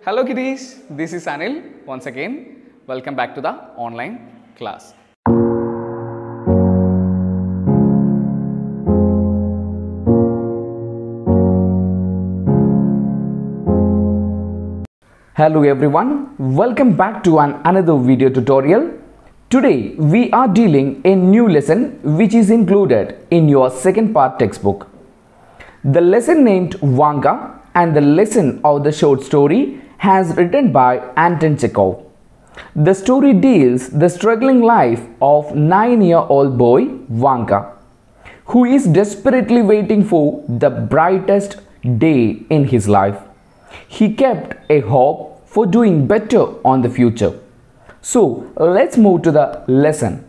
Hello kitties, this is Anil once again. Welcome back to the online class. Hello everyone, welcome back to an another video tutorial. Today we are dealing a new lesson which is included in your second part textbook. The lesson named Vanga and the lesson of the short story has written by Anton Chekhov. The story deals the struggling life of 9-year-old boy Vanga who is desperately waiting for the brightest day in his life. He kept a hope for doing better on the future. So let's move to the lesson.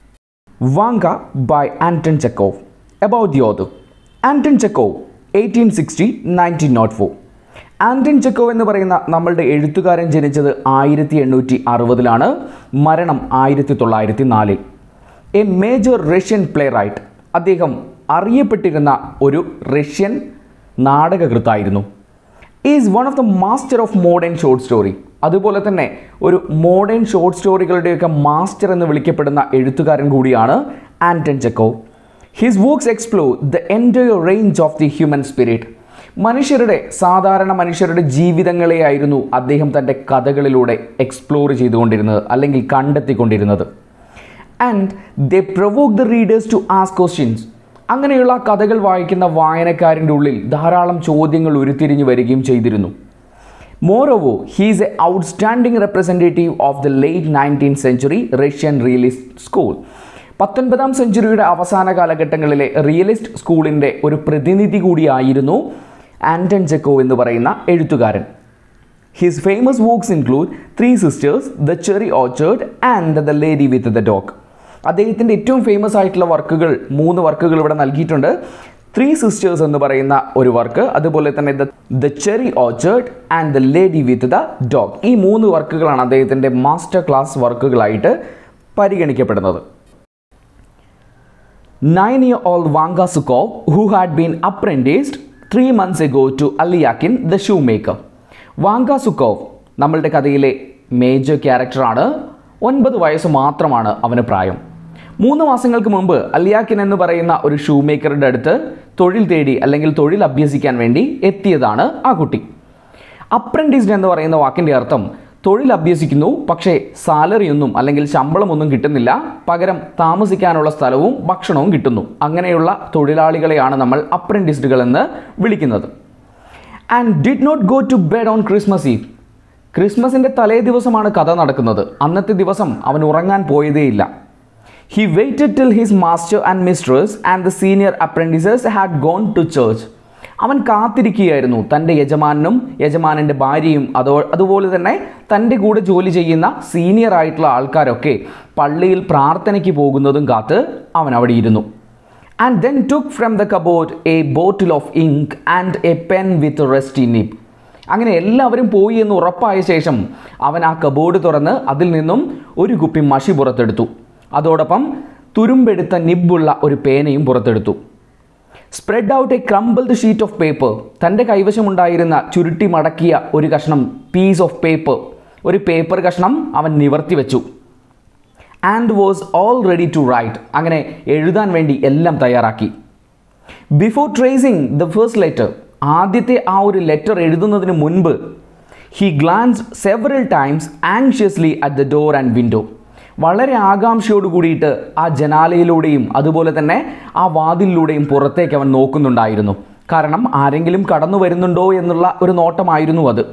Vanga by Anton Chekhov. About the author. Anton Chekhov, 1860 1904. Anton Chekhov എന്ന് പറയുന്ന നമ്മളുടെ എഴുത്തുകാരൻ ജനിച്ചത് ആയിരത്തി എണ്ണൂറ്റി അറുപതിലാണ് മരണം ആയിരത്തി തൊള്ളായിരത്തി നാലിൽ a major Russian playwright അദ്ദേഹം അറിയപ്പെട്ടിരുന്ന ഒരു റഷ്യൻ നാടകകൃത്തായിരുന്നു is one of the master of modern short story അതുപോലെ തന്നെ ഒരു മോഡേൺ ഷോർട്ട് സ്റ്റോറികളുടെയൊക്കെ മാസ്റ്റർ എന്ന് വിളിക്കപ്പെടുന്ന എഴുത്തുകാരൻ കൂടിയാണ് Anton Chekhov his works explore the entire range of the human spirit മനുഷ്യരുടെ സാധാരണ മനുഷ്യരുടെ ജീവിതങ്ങളെയായിരുന്നു അദ്ദേഹം തൻ്റെ കഥകളിലൂടെ എക്സ്പ്ലോർ ചെയ്തുകൊണ്ടിരുന്നത് അല്ലെങ്കിൽ കണ്ടെത്തിക്കൊണ്ടിരുന്നത് and they provoke the readers to ask questions അങ്ങനെയുള്ള കഥകൾ വായിക്കുന്ന വായനക്കാരൻ്റെ ഉള്ളിൽ ധാരാളം ചോദ്യങ്ങൾ ഉരുത്തിരിഞ്ഞു വരികയും ചെയ്തിരുന്നു moreover he's a outstanding representative of the late nineteen century Russian realist school പത്തൊൻപതാം സെഞ്ചുറിയുടെ അവസാന കാലഘട്ടങ്ങളിലെ റിയലിസ്റ്റ് സ്കൂളിൻ്റെ ഒരു പ്രതിനിധി കൂടിയായിരുന്നു ആൻറ്റൺ ചെക്കോ എന്ന് പറയുന്ന എഴുത്തുകാരൻ his famous works include Three Sisters the Cherry Orchard and the Lady with the Dog അദ്ദേഹത്തിൻ്റെ ഏറ്റവും ഫേമസ് ആയിട്ടുള്ള വർക്കുകൾ മൂന്ന് വർക്കുകൾ ഇവിടെ നൽകിയിട്ടുണ്ട് ത്രീ സിസ്റ്റേഴ്സ് എന്ന് പറയുന്ന ഒരു വർക്ക് അതുപോലെ തന്നെ the the Cherry Orchard and the Lady with the Dog ഈ മൂന്ന് വർക്കുകളാണ് അദ്ദേഹത്തിൻ്റെ മാസ്റ്റർ ക്ലാസ് വർക്കുകളായിട്ട് പരിഗണിക്കപ്പെടുന്നത് nine-year-old Vanga Sukov, who had been apprenticed three months ago to Aliakin, the shoemaker. Vanka Zhukov നമ്മളുടെ കഥയിലെ മേജർ ക്യാരക്ടറാണ് ഒൻപത് വയസ്സ് മാത്രമാണ് അവന് പ്രായം മൂന്ന് മാസങ്ങൾക്ക് മുമ്പ് അലിയാക്കിൻ എന്ന് പറയുന്ന ഒരു ഷൂ മേക്കറുടെ അടുത്ത് തൊഴിൽ തേടി അല്ലെങ്കിൽ തൊഴിൽ അഭ്യസിക്കാൻ വേണ്ടി എത്തിയതാണ് ആ കുട്ടി അപ്രൻറ്റീസ്ഡ് എന്ന് പറയുന്ന വാക്കിൻ്റെ അർത്ഥം തൊഴിൽ അഭ്യസിക്കുന്നു പക്ഷേ സാലറി ഒന്നും അല്ലെങ്കിൽ ശമ്പളമൊന്നും കിട്ടുന്നില്ല പകരം താമസിക്കാനുള്ള സ്ഥലവും ഭക്ഷണവും കിട്ടുന്നു അങ്ങനെയുള്ള തൊഴിലാളികളെയാണ് നമ്മൾ അപ്രൻറ്റീസ്ഡുകൾ എന്ന് വിളിക്കുന്നത് and did not go to bed on Christmas Eve ക്രിസ്മസിൻ്റെ തലേ ദിവസമാണ് കഥ നടക്കുന്നത് അന്നത്തെ ദിവസം അവൻ ഉറങ്ങാൻ പോയതേയില്ല he waited till his master and mistress and the senior apprentices had gone to church അവൻ കാത്തിരിക്കുകയായിരുന്നു തൻ്റെ യജമാനും യജമാനൻ്റെ ഭാര്യയും അതോ അതുപോലെ തന്നെ തൻ്റെ കൂടെ ജോലി ചെയ്യുന്ന സീനിയർ ആയിട്ടുള്ള ആൾക്കാരൊക്കെ പള്ളിയിൽ പ്രാർത്ഥനയ്ക്ക് പോകുന്നതും കാത്ത് അവൻ അവിടെ ഇരുന്നു and then took from the cupboard a bottle of ink and a pen with rusty nib അങ്ങനെ എല്ലാവരും പോയി എന്ന് ഉറപ്പായ ശേഷം അവൻ ആ കബോർഡ് തുറന്ന് അതിൽ നിന്നും ഒരു കുപ്പി മഷി പുറത്തെടുത്തു അതോടൊപ്പം തുരുമ്പെടുത്ത നിബുള്ള ഒരു പേനയും പുറത്തെടുത്തു spread out a crumbled sheet of paper തൻ്റെ കൈവശമുണ്ടായിരുന്ന ചുരുട്ടി മടക്കിയ ഒരു കഷ്ണം പീസ് ഓഫ് പേപ്പർ ഒരു പേപ്പർ കഷ്ണം അവൻ നിവർത്തി വെച്ചു and was all ready to write അങ്ങനെ എഴുതാൻ വേണ്ടി എല്ലാം തയ്യാറാക്കി before tracing the first letter ആദ്യത്തെ ആ ഒരു ലെറ്റർ എഴുതുന്നതിന് മുൻപ് he glanced several times anxiously at the door and window വളരെ ആകാംക്ഷയോട് കൂടിയിട്ട് ആ ജനാലയിലൂടെയും അതുപോലെ തന്നെ ആ വാതിലിലൂടെയും പുറത്തേക്ക് അവൻ നോക്കുന്നുണ്ടായിരുന്നു കാരണം ആരെങ്കിലും കടന്നു വരുന്നുണ്ടോ എന്നുള്ള ഒരു നോട്ടമായിരുന്നു അത്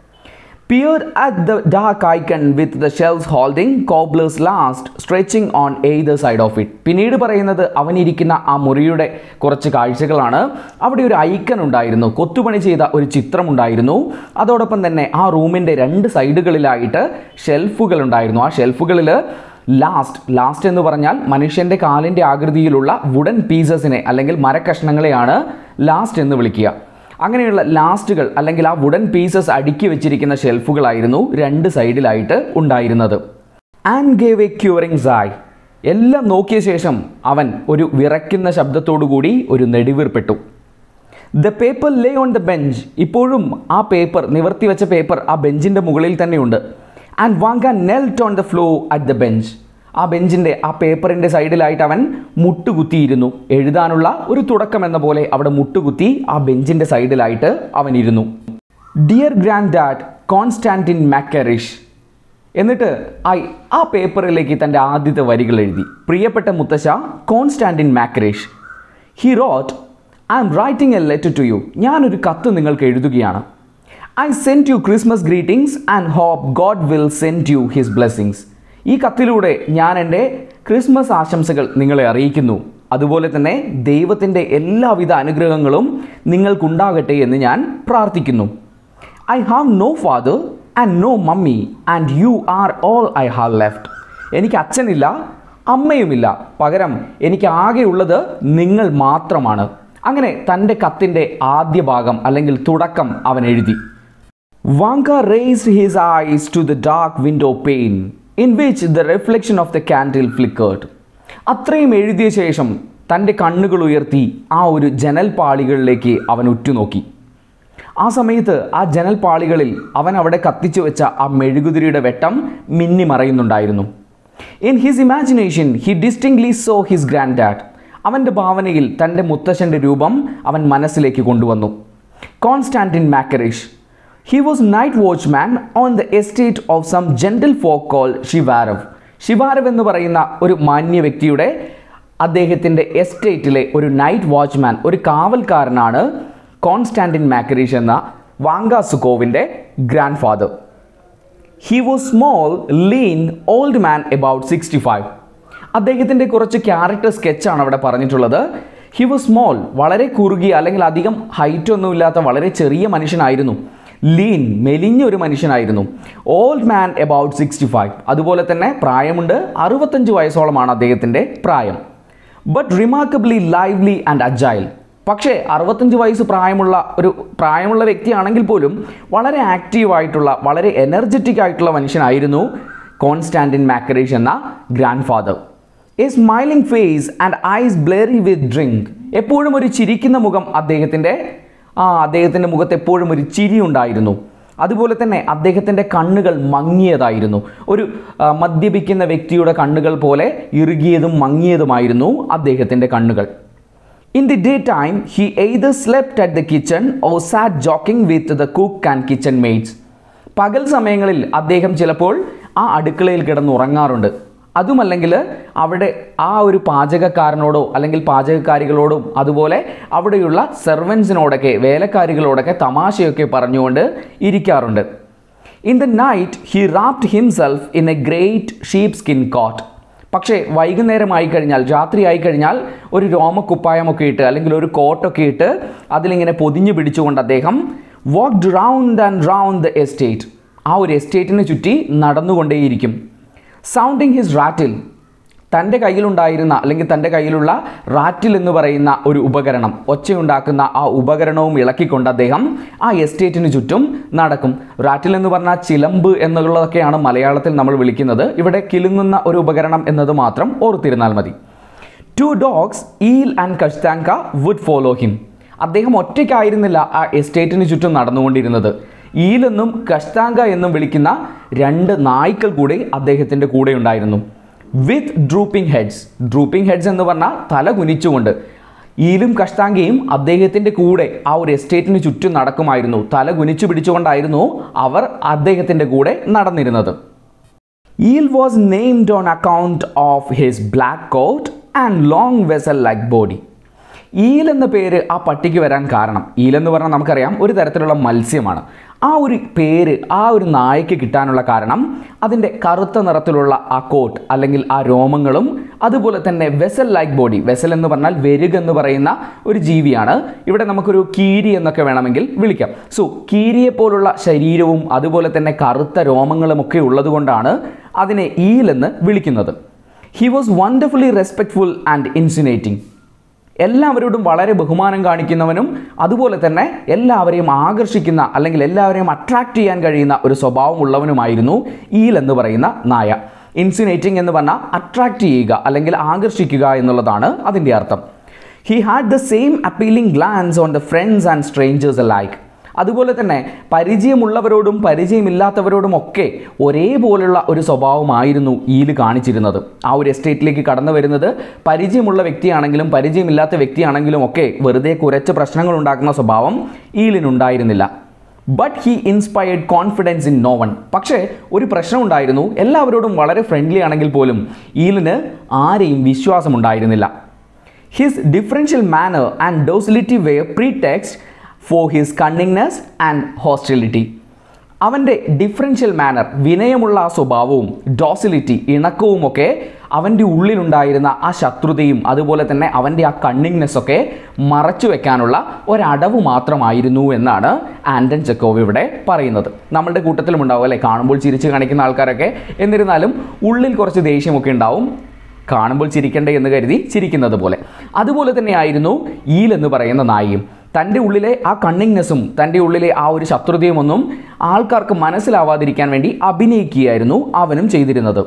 peer at the dark icon with the shelves holding cobbler's last stretching on either side of it പിന്നീട് പറയുന്നത് അവനിരിക്കുന്ന ആ മുറിയുടെ കുറച്ച് കാഴ്ചകളാണ് അവിടെ ഒരു ഐക്കൺ ഉണ്ടായിരുന്നു കൊത്തുപണി ചെയ്ത ഒരു ചിത്രമുണ്ടായിരുന്നു അതോടൊപ്പം തന്നെ ആ റൂമിൻ്റെ രണ്ട് സൈഡുകളിലായിട്ട് ഷെൽഫുകൾ ഉണ്ടായിരുന്നു ആ ഷെൽഫുകളിൽ ലാസ്റ്റ് ലാസ്റ്റ് എന്ന് പറഞ്ഞാൽ മനുഷ്യൻ്റെ കാലിൻ്റെ ആകൃതിയിലുള്ള വുഡൻ പീസസിനെ അല്ലെങ്കിൽ മരക്കഷ്ണങ്ങളെയാണ് ലാസ്റ്റ് എന്ന് വിളിക്കുക അങ്ങനെയുള്ള ലാസ്റ്റുകൾ അല്ലെങ്കിൽ ആ വുഡൻ പീസസ് അടുക്കി വെച്ചിരിക്കുന്ന ഷെൽഫുകളായിരുന്നു രണ്ട് സൈഡിലായിട്ട് ഉണ്ടായിരുന്നത് and gave a quivering sigh എല്ലാം നോക്കിയ ശേഷം അവൻ ഒരു വിറയ്ക്കുന്ന ശബ്ദത്തോടു കൂടി ഒരു നെടിവീർപ്പെട്ടു the paper lay on the bench ഇപ്പോഴും ആ പേപ്പർ നിവർത്തി വെച്ച പേപ്പർ ആ ബെഞ്ചിൻ്റെ മുകളിൽ തന്നെയുണ്ട് and Vanka knelt on the floor at the bench ആ ബെഞ്ചിൻ്റെ ആ പേപ്പറിൻ്റെ സൈഡിലായിട്ട് അവൻ മുട്ടുകുത്തിയിരുന്നു എഴുതാനുള്ള ഒരു തുടക്കം എന്ന പോലെ അവിടെ മുട്ടുകുത്തി ആ ബെഞ്ചിൻ്റെ സൈഡിലായിട്ട് അവൻ ഇരുന്നു dear granddad Konstantin Makarich എന്നിട്ട് ഐ ആ പേപ്പറിലേക്ക് തൻ്റെ ആദ്യത്തെ വരികൾ എഴുതി പ്രിയപ്പെട്ട മുത്തശ്ശ Konstantin Makarich he wrote I am writing a letter to you ഞാനൊരു കത്ത് നിങ്ങൾക്ക് എഴുതുകയാണ് I send you Christmas greetings and hope God will send you his blessings ഈ കത്തിലൂടെ ഞാൻ എൻ്റെ ക്രിസ്മസ് ആശംസകൾ നിങ്ങളെ അറിയിക്കുന്നു അതുപോലെ തന്നെ ദൈവത്തിൻ്റെ എല്ലാവിധ അനുഗ്രഹങ്ങളും നിങ്ങൾക്കുണ്ടാകട്ടെ എന്ന് ഞാൻ പ്രാർത്ഥിക്കുന്നു I have no father and no mummy and you are all I have left എനിക്ക് അച്ഛനില്ല അമ്മയുമില്ല പകരം എനിക്ക് ആകെയുള്ളത് നിങ്ങൾ മാത്രമാണ് അങ്ങനെ തൻ്റെ കത്തിൻ്റെ ആദ്യ ഭാഗം അല്ലെങ്കിൽ തുടക്കം അവൻ എഴുതി Vanka raised his eyes to the dark window pane in which the reflection of the candle flickered അത്രയും എഴുതിയ ശേഷം തൻ്റെ കണ്ണുകൾ ഉയർത്തി ആ ഒരു ജനൽപാളികളിലേക്ക് അവൻ ഉറ്റുനോക്കി ആ സമയത്ത് ആ ജനൽപാളികളിൽ അവൻ അവിടെ കത്തിച്ചു വെച്ച ആ മെഴുകുതിരിയുടെ വെട്ടം മിന്നി മറയുന്നുണ്ടായിരുന്നു in his imagination he distinctly saw his granddad അവൻ്റെ ഭാവനയിൽ തൻ്റെ മുത്തശ്ശൻ്റെ രൂപം അവൻ മനസ്സിലേക്ക് കൊണ്ടുവന്നു Konstantin Makarich he was night watchman on the estate of some gentle folk called Zhivarev Zhivarev എന്ന് പറയുന്ന ഒരു മാന്യ വ്യക്തിയുടെ അദ്ദേഹത്തിൻ്റെ എസ്റ്റേറ്റിലെ ഒരു നൈറ്റ് വാച്ച്മാൻ ഒരു കാവൽക്കാരനാണ് കോൺസ്റ്റാൻറ്റിൻ മാക്കറീഷ് എന്ന വാങ്കാസുക്കോവിൻ്റെ grandfather he was small lean old man about sixty five അദ്ദേഹത്തിൻ്റെ കുറച്ച് ക്യാരക്ടർ സ്കെച്ചാണ് അവിടെ പറഞ്ഞിട്ടുള്ളത് ഹി വാസ് സ്മോൾ വളരെ കുറുകിയ അല്ലെങ്കിൽ അധികം ഹൈറ്റ് ഒന്നുമില്ലാത്ത വളരെ ചെറിയ മനുഷ്യനായിരുന്നു ലീൻ മെലിഞ്ഞ ഒരു മനുഷ്യനായിരുന്നു old man about sixty five അതുപോലെ തന്നെ പ്രായമുണ്ട് അറുപത്തഞ്ച് വയസ്സോളമാണ് അദ്ദേഹത്തിൻ്റെ പ്രായം but remarkably lively and agile പക്ഷേ അറുപത്തഞ്ച് വയസ്സ് പ്രായമുള്ള ഒരു പ്രായമുള്ള വ്യക്തിയാണെങ്കിൽ പോലും വളരെ ആക്റ്റീവായിട്ടുള്ള വളരെ എനർജറ്റിക് ആയിട്ടുള്ള മനുഷ്യനായിരുന്നു കോൺസ്റ്റാൻറ്റിൻ മാക്കറീഷ് എന്ന grandfather a smiling face and eyes bleary with drink എപ്പോഴും ഒരു ചിരിക്കുന്ന മുഖം അദ്ദേഹത്തിൻ്റെ ആ അദ്ദേഹത്തിൻ്റെ മുഖത്ത് എപ്പോഴും ഒരു ചിരി ഉണ്ടായിരുന്നു അതുപോലെ തന്നെ അദ്ദേഹത്തിൻ്റെ കണ്ണുകൾ മങ്ങിയതായിരുന്നു ഒരു ആ, മദ്യപിക്കുന്ന വ്യക്തിയുടെ കണ്ണുകൾ പോലെ ഇറുകിയതും മങ്ങിയതുമായിരുന്നു അദ്ദേഹത്തിൻ്റെ കണ്ണുകൾ in the daytime he either slept at the kitchen or sat joking with the cook and kitchen maids പകൽ സമയങ്ങളിൽ അദ്ദേഹം ചിലപ്പോൾ ആ അടുക്കളയിൽ കിടന്നുറങ്ങാറുണ്ട് അതുമല്ലെങ്കിൽ അവിടെ ആ ഒരു പാചകക്കാരനോടോ അല്ലെങ്കിൽ പാചകക്കാരികളോടും അതുപോലെ അവിടെയുള്ള സെർവൻസിനോടൊക്കെ വേലക്കാരികളോടൊക്കെ തമാശയൊക്കെ പറഞ്ഞുകൊണ്ട് ഇരിക്കാറുണ്ട് in the night he wrapped himself in a great sheepskin coat പക്ഷേ വൈകുന്നേരമായി കഴിഞ്ഞാൽ രാത്രിയായി കഴിഞ്ഞാൽ ഒരു രോമക്കുപ്പായമൊക്കെ ഇട്ട് അല്ലെങ്കിൽ ഒരു കോട്ടൊക്കെ ഇട്ട് അതിലിങ്ങനെ പൊതിഞ്ഞു പിടിച്ചുകൊണ്ട് അദ്ദേഹം walked round and round the estate ആ ഒരു എസ്റ്റേറ്റിന് ചുറ്റി നടന്നുകൊണ്ടേയിരിക്കും സൗണ്ടിങ് ഹിസ് റാറ്റിൽ തൻ്റെ കയ്യിലുണ്ടായിരുന്ന അല്ലെങ്കിൽ തൻ്റെ കയ്യിലുള്ള റാറ്റിൽ എന്ന് പറയുന്ന ഒരു ഉപകരണം ഒച്ചയുണ്ടാക്കുന്ന ആ ഉപകരണവും ഇളക്കിക്കൊണ്ട് അദ്ദേഹം ആ എസ്റ്റേറ്റിന് ചുറ്റും നടക്കും റാറ്റിൽ എന്ന് പറഞ്ഞാൽ ചിലമ്പ് എന്നുള്ളതൊക്കെയാണ് മലയാളത്തിൽ നമ്മൾ വിളിക്കുന്നത് ഇവിടെ കിലുങ്ങുന്ന ഒരു ഉപകരണം എന്നത് മാത്രം ഓർത്തിരുന്നാൽ മതി two dogs Eel and Kashtanka would follow him അദ്ദേഹം ഒറ്റയ്ക്കായിരുന്നില്ല ആ എസ്റ്റേറ്റിന് ചുറ്റും നടന്നുകൊണ്ടിരുന്നത് ഈലെന്നും കഷ്താങ്ക എന്നും വിളിക്കുന്ന രണ്ട് നായ്ക്കൾ കൂടി അദ്ദേഹത്തിൻ്റെ കൂടെ ഉണ്ടായിരുന്നു with drooping heads drooping heads എന്ന് പറഞ്ഞാൽ തല കുനിച്ചുകൊണ്ട് ഈലും കഷ്താങ്കയും അദ്ദേഹത്തിൻ്റെ കൂടെ ആ ഒരു എസ്റ്റേറ്റിന് ചുറ്റും നടക്കുമായിരുന്നു തല കുനിച്ചു പിടിച്ചുകൊണ്ടായിരുന്നു അവർ അദ്ദേഹത്തിൻ്റെ കൂടെ നടന്നിരുന്നത് Eel was named on account of his black coat and long weasel like body Eel എന്ന പേര് ആ പട്ടിക്ക് വരാൻ കാരണം ഈൽ എന്ന് പറഞ്ഞാൽ നമുക്കറിയാം ഒരു തരത്തിലുള്ള മത്സ്യമാണ് ആ ഒരു പേര് ആ ഒരു നായയ്ക്ക് കിട്ടാനുള്ള കാരണം അതിൻ്റെ കറുത്ത നിറത്തിലുള്ള ആ കോട്ട് അല്ലെങ്കിൽ ആ രോമങ്ങളും അതുപോലെ തന്നെ വെസൽ ലൈക്ക് ബോഡി വെസൽ എന്ന് പറഞ്ഞാൽ വെരുക് എന്ന് പറയുന്ന ഒരു ജീവിയാണ് ഇവിടെ നമുക്കൊരു കീരി എന്നൊക്കെ വേണമെങ്കിൽ വിളിക്കാം സോ കീരിയെ പോലുള്ള ശരീരവും അതുപോലെ തന്നെ കറുത്ത രോമങ്ങളും ഒക്കെ ഉള്ളതുകൊണ്ടാണ് അതിനെ ഈൽ എന്ന് വിളിക്കുന്നത് he was wonderfully respectful and insinuating എല്ലാവരോടും വളരെ ബഹുമാനം കാണിക്കുന്നവനും അതുപോലെ തന്നെ എല്ലാവരെയും ആകർഷിക്കുന്ന അല്ലെങ്കിൽ എല്ലാവരെയും അട്രാക്റ്റ് ചെയ്യാൻ കഴിയുന്ന ഒരു സ്വഭാവമുള്ളവനുമായിരുന്നു ഈൽ എന്ന് പറയുന്ന നായ ഇൻസിനേറ്റിംഗ് എന്ന് പറഞ്ഞാൽ അട്രാക്റ്റ് ചെയ്യുക അല്ലെങ്കിൽ ആകർഷിക്കുക എന്നുള്ളതാണ് അതിൻ്റെ അർത്ഥം he had the same appealing glance on the friends and strangers alike അതുപോലെ തന്നെ പരിചയമുള്ളവരോടും പരിചയമില്ലാത്തവരോടും ഒക്കെ ഒരേപോലുള്ള ഒരു സ്വഭാവമായിരുന്നു ഈല് കാണിച്ചിരുന്നത് ആ ഒരു എസ്റ്റേറ്റിലേക്ക് കടന്നു വരുന്നത് പരിചയമുള്ള വ്യക്തിയാണെങ്കിലും പരിചയമില്ലാത്ത വ്യക്തിയാണെങ്കിലും ഒക്കെ വെറുതെ കുറച്ച് പ്രശ്നങ്ങൾ ഉണ്ടാക്കുന്ന സ്വഭാവം ഈലിനുണ്ടായിരുന്നില്ല but he inspired confidence in no one പക്ഷേ ഒരു പ്രശ്നം ഉണ്ടായിരുന്നു എല്ലാവരോടും വളരെ ഫ്രണ്ട്ലി ആണെങ്കിൽ പോലും ഈലിന് ആരെയും വിശ്വാസമുണ്ടായിരുന്നില്ല his differential manner and docility were pretext for his cunningness and hostility അവൻ്റെ ഡിഫറൻഷ്യൽ മാനർ വിനയമുള്ള ആ സ്വഭാവവും ഡോസിലിറ്റി ഇണക്കവുമൊക്കെ അവൻ്റെ ഉള്ളിലുണ്ടായിരുന്ന ആ ശത്രുതയും അതുപോലെ തന്നെ അവൻ്റെ ആ കണ്ണിങ്നെസ് ഒക്കെ മറച്ചു വെക്കാനുള്ള ഒരടവ് മാത്രമായിരുന്നു എന്നാണ് ആൻഡൻ ചെക്കോവ് ഇവിടെ പറയുന്നത് നമ്മളുടെ കൂട്ടത്തിലും ഉണ്ടാവും അല്ലേ കാണുമ്പോൾ ചിരിച്ച് കാണിക്കുന്ന ആൾക്കാരൊക്കെ എന്നിരുന്നാലും ഉള്ളിൽ കുറച്ച് ദേഷ്യമൊക്കെ ഉണ്ടാവും കാണുമ്പോൾ ചിരിക്കണ്ടേ എന്ന് കരുതി ചിരിക്കുന്നത് പോലെ അതുപോലെ തന്നെയായിരുന്നു ഈൽ എന്ന് പറയുന്ന നായിയും തൻ്റെ ഉള്ളിലെ ആ കണ്ണിങ്നെസ്സും തൻ്റെ ഉള്ളിലെ ആ ഒരു ശത്രുതയും ഒന്നും ആൾക്കാർക്ക് മനസ്സിലാവാതിരിക്കാൻ വേണ്ടി അഭിനയിക്കുകയായിരുന്നു അവനും ചെയ്തിരുന്നത്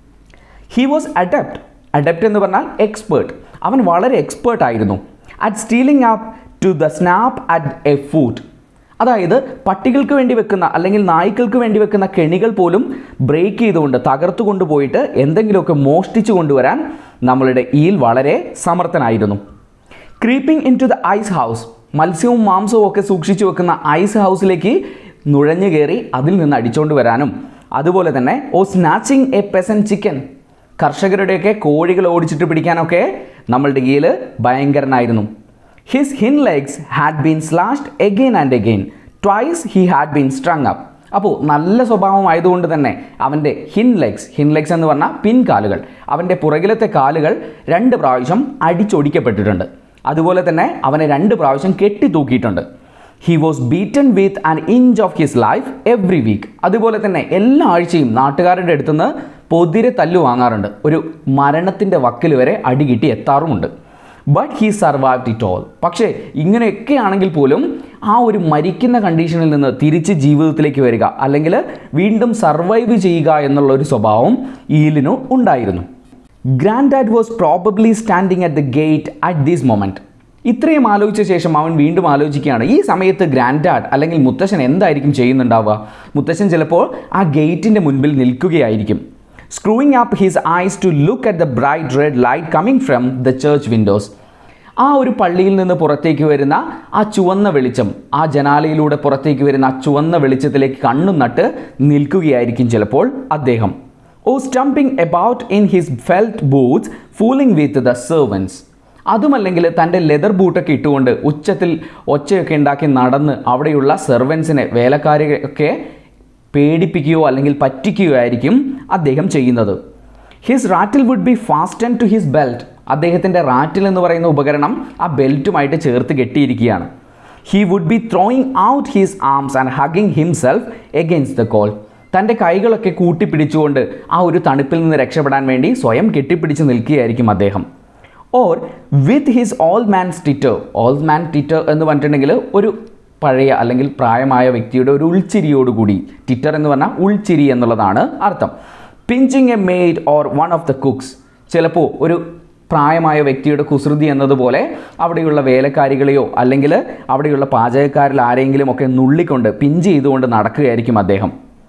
ഹി വാസ് അഡപ്റ്റ് അഡപ്റ്റ് എന്ന് പറഞ്ഞാൽ എക്സ്പേർട്ട് അവൻ വളരെ എക്സ്പേർട്ട് ആയിരുന്നു at stealing up to the snap at a food അതായത് പട്ടികൾക്ക് വേണ്ടി വെക്കുന്ന അല്ലെങ്കിൽ നായ്ക്കൾക്ക് വേണ്ടി വെക്കുന്ന കെണികൾ പോലും ബ്രേക്ക് ചെയ്തുകൊണ്ട് തകർത്തു കൊണ്ടുപോയിട്ട് എന്തെങ്കിലുമൊക്കെ മോഷ്ടിച്ചു കൊണ്ടുവരാൻ നമ്മളുടെ ഈൽ വളരെ സമർത്ഥനായിരുന്നു creeping into the ice house മത്സ്യവും മാംസവും ഒക്കെ സൂക്ഷിച്ചു വെക്കുന്ന ഐസ് ഹൗസിലേക്ക് നുഴഞ്ഞു കയറി അതിൽ നിന്ന് അടിച്ചുകൊണ്ട് വരാനും അതുപോലെ തന്നെ or snatching a peasant chicken കർഷകരുടെയൊക്കെ കോഴികൾ ഓടിച്ചിട്ട് പിടിക്കാനൊക്കെ നമ്മളുടെ കീഴിൽ ഭയങ്കരനായിരുന്നു his hind legs had been slashed again and again twice he had been strung up അപ്പോൾ നല്ല സ്വഭാവമായതുകൊണ്ട് തന്നെ അവൻ്റെ ഹിൻ ലെഗ്സ് ഹിൻ ലെഗ്സ് എന്ന് പറഞ്ഞാൽ പിൻകാലുകൾ അവൻ്റെ പുറകിലത്തെ കാലുകൾ രണ്ട് പ്രാവശ്യം അടിച്ചൊടിക്കപ്പെട്ടിട്ടുണ്ട് അതുപോലെ തന്നെ അവനെ രണ്ട് പ്രാവശ്യം കെട്ടി തൂക്കിയിട്ടുണ്ട് he was beaten with an inch of his life every week അതുപോലെ തന്നെ എല്ലാ ആഴ്ചയും നാട്ടുകാരുടെ അടുത്തുനിന്ന് പൊതിരെ തല്ലു വാങ്ങാറുണ്ട് ഒരു മരണത്തിൻ്റെ വക്കിൽ വരെ അടി കിട്ടി എത്താറുമുണ്ട് but he survived it all പക്ഷേ ഇങ്ങനെയൊക്കെ ആണെങ്കിൽ പോലും ആ ഒരു മരിക്കുന്ന കണ്ടീഷനിൽ നിന്ന് തിരിച്ച് ജീവിതത്തിലേക്ക് വരിക അല്ലെങ്കിൽ വീണ്ടും സർവൈവ് ചെയ്യുക എന്നുള്ള ഒരു സ്വഭാവം ഈലിനു ഉണ്ടായിരുന്നു granddad was probably standing at the gate at this moment ഇത്രയും ആലോചിച്ച ശേഷം അവൻ വീണ്ടും ആലോചിക്കുകയാണ് ഈ സമയത്ത് ഗ്രാൻഡ് ഡാഡ് അല്ലെങ്കിൽ മുത്തശ്ശൻ എന്തായിരിക്കും ചെയ്യുന്നുണ്ടാവുക മുത്തശ്ശൻ ചിലപ്പോൾ ആ ഗേറ്റിൻ്റെ മുൻപിൽ നിൽക്കുകയായിരിക്കും screwing up his eyes to look at the bright red light coming from the church windows ആ ഒരു പള്ളിയിൽ നിന്ന് പുറത്തേക്ക് വരുന്ന ആ ചുവന്ന വെളിച്ചം ആ ജനാലയിലൂടെ പുറത്തേക്ക് വരുന്ന ആ ചുവന്ന വെളിച്ചത്തിലേക്ക് കണ്ണും നട്ട് നിൽക്കുകയായിരിക്കും ചിലപ്പോൾ അദ്ദേഹം or stumping about in his felt boots fooling with the servants അതുമല്ലെങ്കിൽ തൻ്റെ ലെതർ ബൂട്ടൊക്കെ ഇട്ടുകൊണ്ട് ഉച്ചത്തിൽ ഒച്ചയൊക്കെ ഉണ്ടാക്കി നടന്ന് അവിടെയുള്ള സെർവൻസിനെ വേലക്കാരെയൊക്കെ പേടിപ്പിക്കുകയോ അല്ലെങ്കിൽ പറ്റിക്കുകയോ ആയിരിക്കും അദ്ദേഹം ചെയ്യുന്നത് his rattle would be fastened to his belt അദ്ദേഹത്തിൻ്റെ റാറ്റിൽ എന്ന് പറയുന്ന ഉപകരണം ആ ബെൽറ്റുമായിട്ട് ചേർത്ത് കെട്ടിയിരിക്കുകയാണ് he would be throwing out his arms and hugging himself against the cold തൻ്റെ കൈകളൊക്കെ കൂട്ടിപ്പിടിച്ചുകൊണ്ട് ആ ഒരു തണുപ്പിൽ നിന്ന് രക്ഷപ്പെടാൻ വേണ്ടി സ്വയം കെട്ടിപ്പിടിച്ച് നിൽക്കുകയായിരിക്കും അദ്ദേഹം or with his old man titter old man titter എന്ന് പറഞ്ഞിട്ടുണ്ടെങ്കിൽ ഒരു പഴയ അല്ലെങ്കിൽ പ്രായമായ വ്യക്തിയുടെ ഒരു ഉൾച്ചിരിയോടുകൂടി ടിറ്റർ എന്ന് പറഞ്ഞാൽ ഉൾച്ചിരി എന്നുള്ളതാണ് അർത്ഥം pinching a maid or one of the cooks ചിലപ്പോൾ ഒരു പ്രായമായ വ്യക്തിയുടെ കുസൃതി എന്നതുപോലെ അവിടെയുള്ള വേലക്കാരികളെയോ അല്ലെങ്കിൽ അവിടെയുള്ള പാചകക്കാരിൽ ആരെങ്കിലും ഒക്കെ നുള്ളിക്കൊണ്ട് പിഞ്ച് ചെയ്തുകൊണ്ട് നടക്കുകയായിരിക്കും അദ്ദേഹം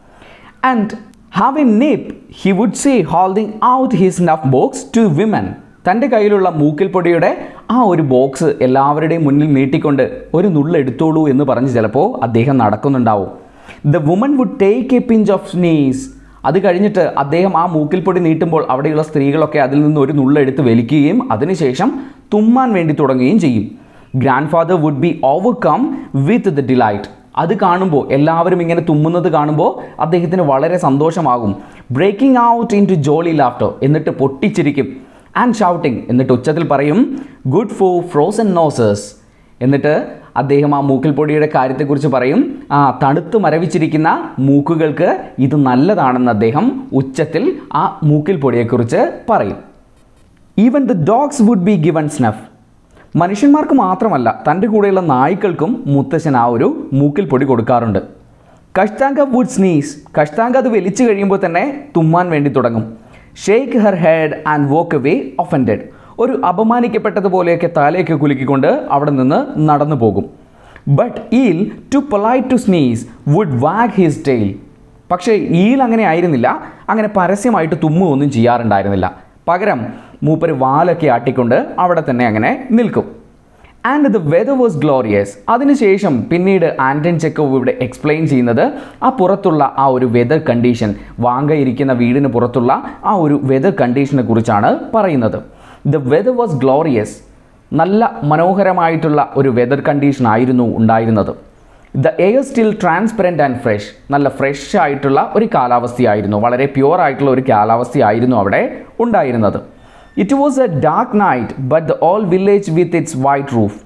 and having nip he would say holding out his snuff box to women തൻ്റെ കയ്യിലുള്ള മൂക്കിൽ പൊടിയുടെ ആ ഒരു ബോക്സ് എല്ലാവരുടെയും മുന്നിൽ നീട്ടിക്കൊണ്ട് ഒരു നുള്ളെടുത്തോളൂ എന്ന് പറഞ്ഞ് ചിലപ്പോൾ അദ്ദേഹം നടക്കുന്നുണ്ടാവും the woman would take a pinch of sneeze അത് കഴിഞ്ഞിട്ട് അദ്ദേഹം ആ മൂക്കിൽ പൊടി നീട്ടുമ്പോൾ അവിടെയുള്ള സ്ത്രീകളൊക്കെ അതിൽ നിന്ന് ഒരു നുള്ളെടുത്ത് വലിക്കുകയും അതിനുശേഷം തുമ്മാൻ വേണ്ടി തുടങ്ങുകയും ചെയ്യും grandfather would be overcome with the delight അത് കാണുമ്പോൾ എല്ലാവരും ഇങ്ങനെ തുമ്മുന്നത് കാണുമ്പോൾ അദ്ദേഹത്തിന് വളരെ സന്തോഷമാകും breaking out into jolly laughter എന്നിട്ട് പൊട്ടിച്ചിരിക്കും ആൻഡ് ഷൗട്ടിംഗ് എന്നിട്ട് ഉച്ചത്തിൽ പറയും ഗുഡ് ഫോർ ഫ്രോസൺ നോസേഴ്സ് എന്നിട്ട് അദ്ദേഹം ആ മൂക്കിൽ പൊടിയുടെ കാര്യത്തെക്കുറിച്ച് പറയും ആ തണുത്ത് മരവിച്ചിരിക്കുന്ന മൂക്കുകൾക്ക് ഇത് നല്ലതാണെന്ന് അദ്ദേഹം ഉച്ചത്തിൽ ആ മൂക്കിൽ പൊടിയെക്കുറിച്ച് പറയും even the dogs would be given snuff മനുഷ്യന്മാർക്ക് മാത്രമല്ല തൻ്റെ കൂടെയുള്ള നായ്ക്കൾക്കും മുത്തശ്ശൻ ആ ഒരു മൂക്കിൽ പൊടി കൊടുക്കാറുണ്ട് കഷ്താങ്ക വുഡ് സ്നീസ് കഷ്താങ്ക അത് വലിച്ചു കഴിയുമ്പോൾ തന്നെ തുമ്മാൻ വേണ്ടി തുടങ്ങും shake her head and walk away offended ഒരു അപമാനിക്കപ്പെട്ടതുപോലെയൊക്കെ തലയൊക്കെ കുലുക്കിക്കൊണ്ട് അവിടെ നിന്ന് നടന്നു പോകും but Eel too polite to sneeze would wag his tail പക്ഷേ ഈൽ അങ്ങനെ ആയിരുന്നില്ല അങ്ങനെ പരസ്യമായിട്ട് തുമ്മുകയൊന്നും ചെയ്യാറുണ്ടായിരുന്നില്ല പകരം മൂപ്പര് വാലൊക്കെ ആട്ടിക്കൊണ്ട് അവിടെ തന്നെ അങ്ങനെ നിൽക്കും and the weather was glorious അതിനുശേഷം പിന്നീട് ആൻറ്റൺ ചെക്കോവ് ഇവിടെ എക്സ്പ്ലെയിൻ ചെയ്യുന്നത് ആ പുറത്തുള്ള ആ ഒരു വെതർ കണ്ടീഷൻ വാങ്ക ഇരിക്കുന്ന വീടിന് പുറത്തുള്ള ആ ഒരു വെതർ കണ്ടീഷനെ കുറിച്ചാണ് പറയുന്നത് ദ വെദർ വാസ് ഗ്ലോറിയസ് നല്ല മനോഹരമായിട്ടുള്ള ഒരു വെതർ കണ്ടീഷൻ ആയിരുന്നു ഉണ്ടായിരുന്നത് the air still transparent and fresh നല്ല ഫ്രഷ് ആയിട്ടുള്ള ഒരു കാലാവസ്ഥയായിരുന്നു വളരെ പ്യുവർ ആയിട്ടുള്ള ഒരു കാലാവസ്ഥയായിരുന്നു അവിടെ ഉണ്ടായിരുന്നത് it was a dark night but the whole village with its white roof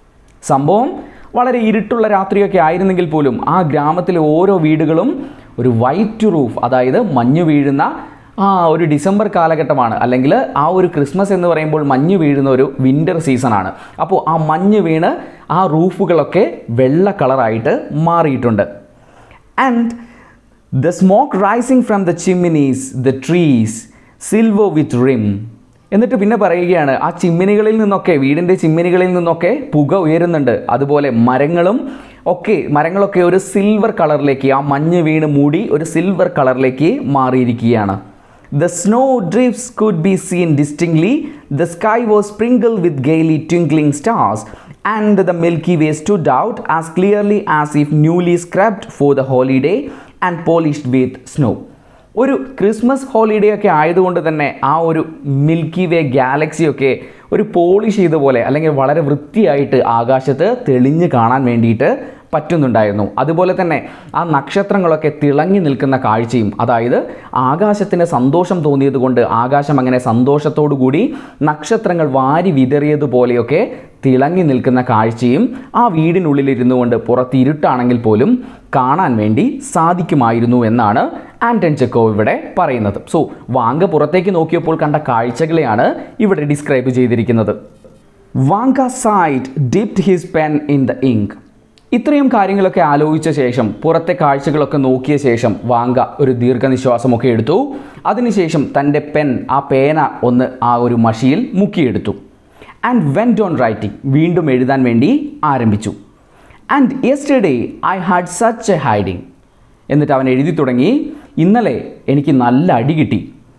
സംഭവം വളരെ ഇരുട്ടുള്ള രാത്രിയൊക്കെ ആയിരുന്നെങ്കിൽ പോലും ആ ഗ്രാമത്തിലെ ഓരോ വീടുകളും ഒരു വൈറ്റ് റൂഫ് അതായത് മഞ്ഞ് വീഴുന്ന ആ ഒരു ഡിസംബർ കാലഘട്ടമാണ് അല്ലെങ്കിൽ ആ ഒരു ക്രിസ്മസ് എന്ന് പറയുമ്പോൾ മഞ്ഞ് വീഴുന്ന ഒരു വിൻ്റർ സീസണാണ് അപ്പോൾ ആ മഞ്ഞ് വീണ് ആ റൂഫുകളൊക്കെ വെള്ള കളറായിട്ട് മാറിയിട്ടുണ്ട് and the smoke rising from the chimneys the trees silver with rime എന്നിട്ട് പിന്നെ പറയുകയാണ് ആ ചിമ്മിനികളിൽ നിന്നൊക്കെ വീടിൻ്റെ ചിമ്മിനികളിൽ നിന്നൊക്കെ പുക ഉയരുന്നുണ്ട് അതുപോലെ മരങ്ങളും ഒക്കെ മരങ്ങളൊക്കെ ഒരു സിൽവർ കളറിലേക്ക് ആ മഞ്ഞ് വീണ് മൂടി ഒരു സിൽവർ കളറിലേക്ക് മാറിയിരിക്കുകയാണ് The snow drifts could be seen distinctly. The sky was sprinkled with gaily twinkling stars, and the Milky Way stood out as clearly as if newly scrubbed for the holiday and polished with snow. ഒരു Christmas holiday ഒക്കെ ആയതുകൊണ്ട് തന്നെ ആ ഒരു milky വേ Galaxy ഒക്കെ ഒരു polish ചെയ്ത പോലെ അല്ലെങ്കിൽ വളരെ വൃത്തിയായിട്ട് ആകാശത്ത് തെളിഞ്ഞ് കാണാൻ വേണ്ടിയിട്ട് പറ്റുന്നുണ്ടായിരുന്നു അതുപോലെ തന്നെ ആ നക്ഷത്രങ്ങളൊക്കെ തിളങ്ങി നിൽക്കുന്ന കാഴ്ചയും അതായത് ആകാശത്തിന് സന്തോഷം തോന്നിയത് കൊണ്ട് ആകാശം അങ്ങനെ സന്തോഷത്തോടു കൂടി നക്ഷത്രങ്ങൾ വാരി വിതറിയതുപോലെയൊക്കെ തിളങ്ങി നിൽക്കുന്ന കാഴ്ചയും ആ വീടിനുള്ളിലിരുന്നു കൊണ്ട് പുറത്ത് ഇരുട്ടാണെങ്കിൽ പോലും കാണാൻ വേണ്ടി സാധിക്കുമായിരുന്നു എന്നാണ് ആൻറ്റൺ ചെക്കോ ഇവിടെ പറയുന്നത് സോ വാങ്ക പുറത്തേക്ക് നോക്കിയപ്പോൾ കണ്ട കാഴ്ചകളെയാണ് ഇവിടെ ഡിസ്ക്രൈബ് ചെയ്തിരിക്കുന്നത് Vanka sighed dipped his pen in the ink ഇത്രയും കാര്യങ്ങളൊക്കെ ആലോചിച്ച ശേഷം പുറത്തെ കാഴ്ചകളൊക്കെ നോക്കിയ ശേഷം വാങ്ക ഒരു ദീർഘനിശ്വാസമൊക്കെ എടുത്തു അതിനുശേഷം തൻ്റെ പെൻ ആ പേന ഒന്ന് ആ ഒരു മഷിയിൽ മുക്കിയെടുത്തു ആൻഡ് വെൻറ്റ് ഓൺ റൈറ്റിംഗ് വീണ്ടും എഴുതാൻ വേണ്ടി ആരംഭിച്ചു and yesterday I had such a hiding എന്നിട്ട് അവൻ എഴുതി തുടങ്ങി ഇന്നലെ എനിക്ക് നല്ല അടി കിട്ടി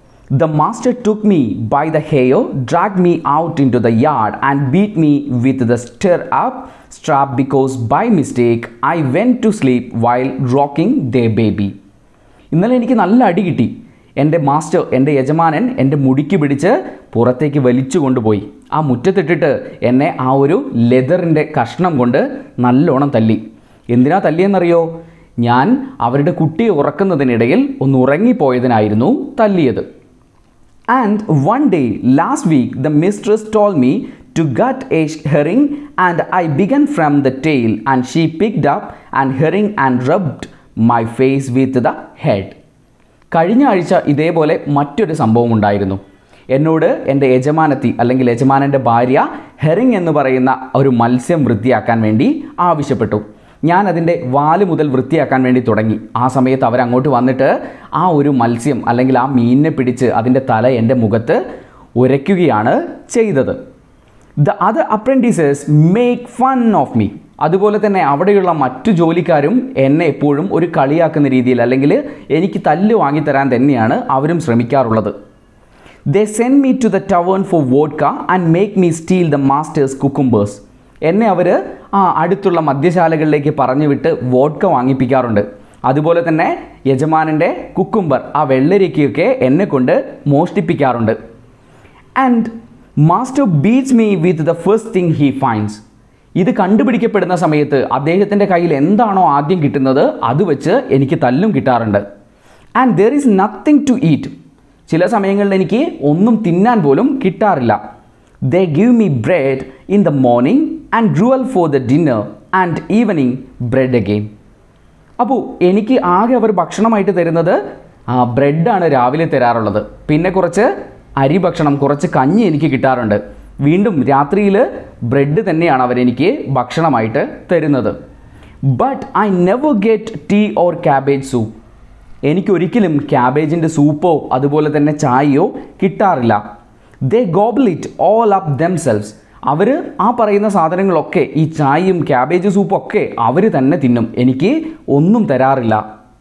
the master took me by the hair drag me out into the yard and beat me with the stirrup strap because by mistake I went to sleep while rocking the baby ഇന്നലെ എനിക്ക് നല്ല അടി കിട്ടി എൻ്റെ master എൻ്റെ യജമാനൻ എൻ്റെ മുടിക്ക് പിടിച്ച് പുറത്തേക്ക് വലിച്ചു കൊണ്ടുപോയി ആ മുറ്റത്തിട്ടിട്ട് എന്നെ ആ ഒരു ലെതറിൻ്റെ കഷ്ണം കൊണ്ട് നല്ലോണം തല്ലി എന്തിനാ തല്ലിയെന്നറിയോ ഞാൻ അവരുടെ കുട്ടിയെ ഉറക്കുന്നതിനിടയിൽ ഒന്ന് ഉറങ്ങിപ്പോയതിനായിരുന്നു തല്ലിയത് And one day last week, the mistress told me to gut a herring, and I began from the tail, and she picked up an herring and rubbed my face with the head. കഴിഞ്ഞ ആഴ്ച ഇതേപോലെ മറ്റൊരു സംഭവം ഉണ്ടായിരുന്നു എന്നോട് എൻ്റെ യജമാനത്തി അല്ലെങ്കിൽ യജമാനൻ്റെ ഭാര്യ ഹെറിങ് എന്ന് പറയുന്ന ഒരു മത്സ്യം വൃത്തിയാക്കാൻ വേണ്ടി ആവശ്യപ്പെട്ടു ഞാൻ അതിൻ്റെ വാല് മുതൽ വൃത്തിയാക്കാൻ വേണ്ടി തുടങ്ങി ആ സമയത്ത് അവരങ്ങോട്ട് വന്നിട്ട് ആ ഒരു മത്സ്യം അല്ലെങ്കിൽ ആ മീനിനെ പിടിച്ച് അതിൻ്റെ തല എൻ്റെ മുഖത്ത് ഉരയ്ക്കുകയാണ് ചെയ്തത് the other apprentices make fun of me അതുപോലെ തന്നെ അവിടെയുള്ള മറ്റു ജോലിക്കാരും എന്നെ എപ്പോഴും ഒരു കളിയാക്കുന്ന രീതിയിൽ അല്ലെങ്കിൽ എനിക്ക് തല്ല് വാങ്ങിത്തരാൻ തന്നെയാണ് അവരും ശ്രമിക്കാറുള്ളത് they send me to the tavern for vodka and make me steal the master's cucumbers എന്നെ അവർ ആ അടുത്തുള്ള മദ്യശാലകളിലേക്ക് പറഞ്ഞു വിട്ട് വോഡ്ക വാങ്ങിപ്പിക്കാറുണ്ട് അതുപോലെ തന്നെ യജമാനൻ്റെ കുക്കുംബർ ആ വെള്ളരിക്കയൊക്കെ എന്നെ കൊണ്ട് മോഷ്ടിപ്പിക്കാറുണ്ട് and master beats me with the first thing he finds ഇത് കണ്ടുപിടിക്കപ്പെടുന്ന സമയത്ത് അദ്ദേഹത്തിൻ്റെ കയ്യിൽ എന്താണോ ആദ്യം കിട്ടുന്നത് അത് വെച്ച് എനിക്ക് തല്ലും കിട്ടാറുണ്ട് and there is nothing to eat ചില സമയങ്ങളിൽ എനിക്ക് ഒന്നും തിന്നാൻ പോലും കിട്ടാറില്ല they give me bread in the morning and gruel for the dinner and evening bread again അപ്പോൾ എനിക്ക് ആകെ അവർ ഭക്ഷണമായിട്ട് തരുന്നത് ആ ബ്രെഡാണ് രാവിലെ തരാറുള്ളത് പിന്നെ കുറച്ച് അരി ഭക്ഷണം കുറച്ച് കഞ്ഞി എനിക്ക് കിട്ടാറുണ്ട് വീണ്ടും രാത്രിയിൽ ബ്രെഡ് തന്നെയാണ് അവരെനിക്ക് ഭക്ഷണമായിട്ട് തരുന്നത് but I never get tea or cabbage soup എനിക്കൊരിക്കലും ക്യാബേജിൻ്റെ സൂപ്പോ അതുപോലെ തന്നെ ചായയോ കിട്ടാറില്ല they gobble it all up themselves അവർ ആ പറയുന്ന സാധനങ്ങളൊക്കെ ഈ ചായയും ക്യാബേജ് സൂപ്പും ഒക്കെ അവർ തന്നെ തിന്നും എനിക്ക് ഒന്നും തരാറില്ല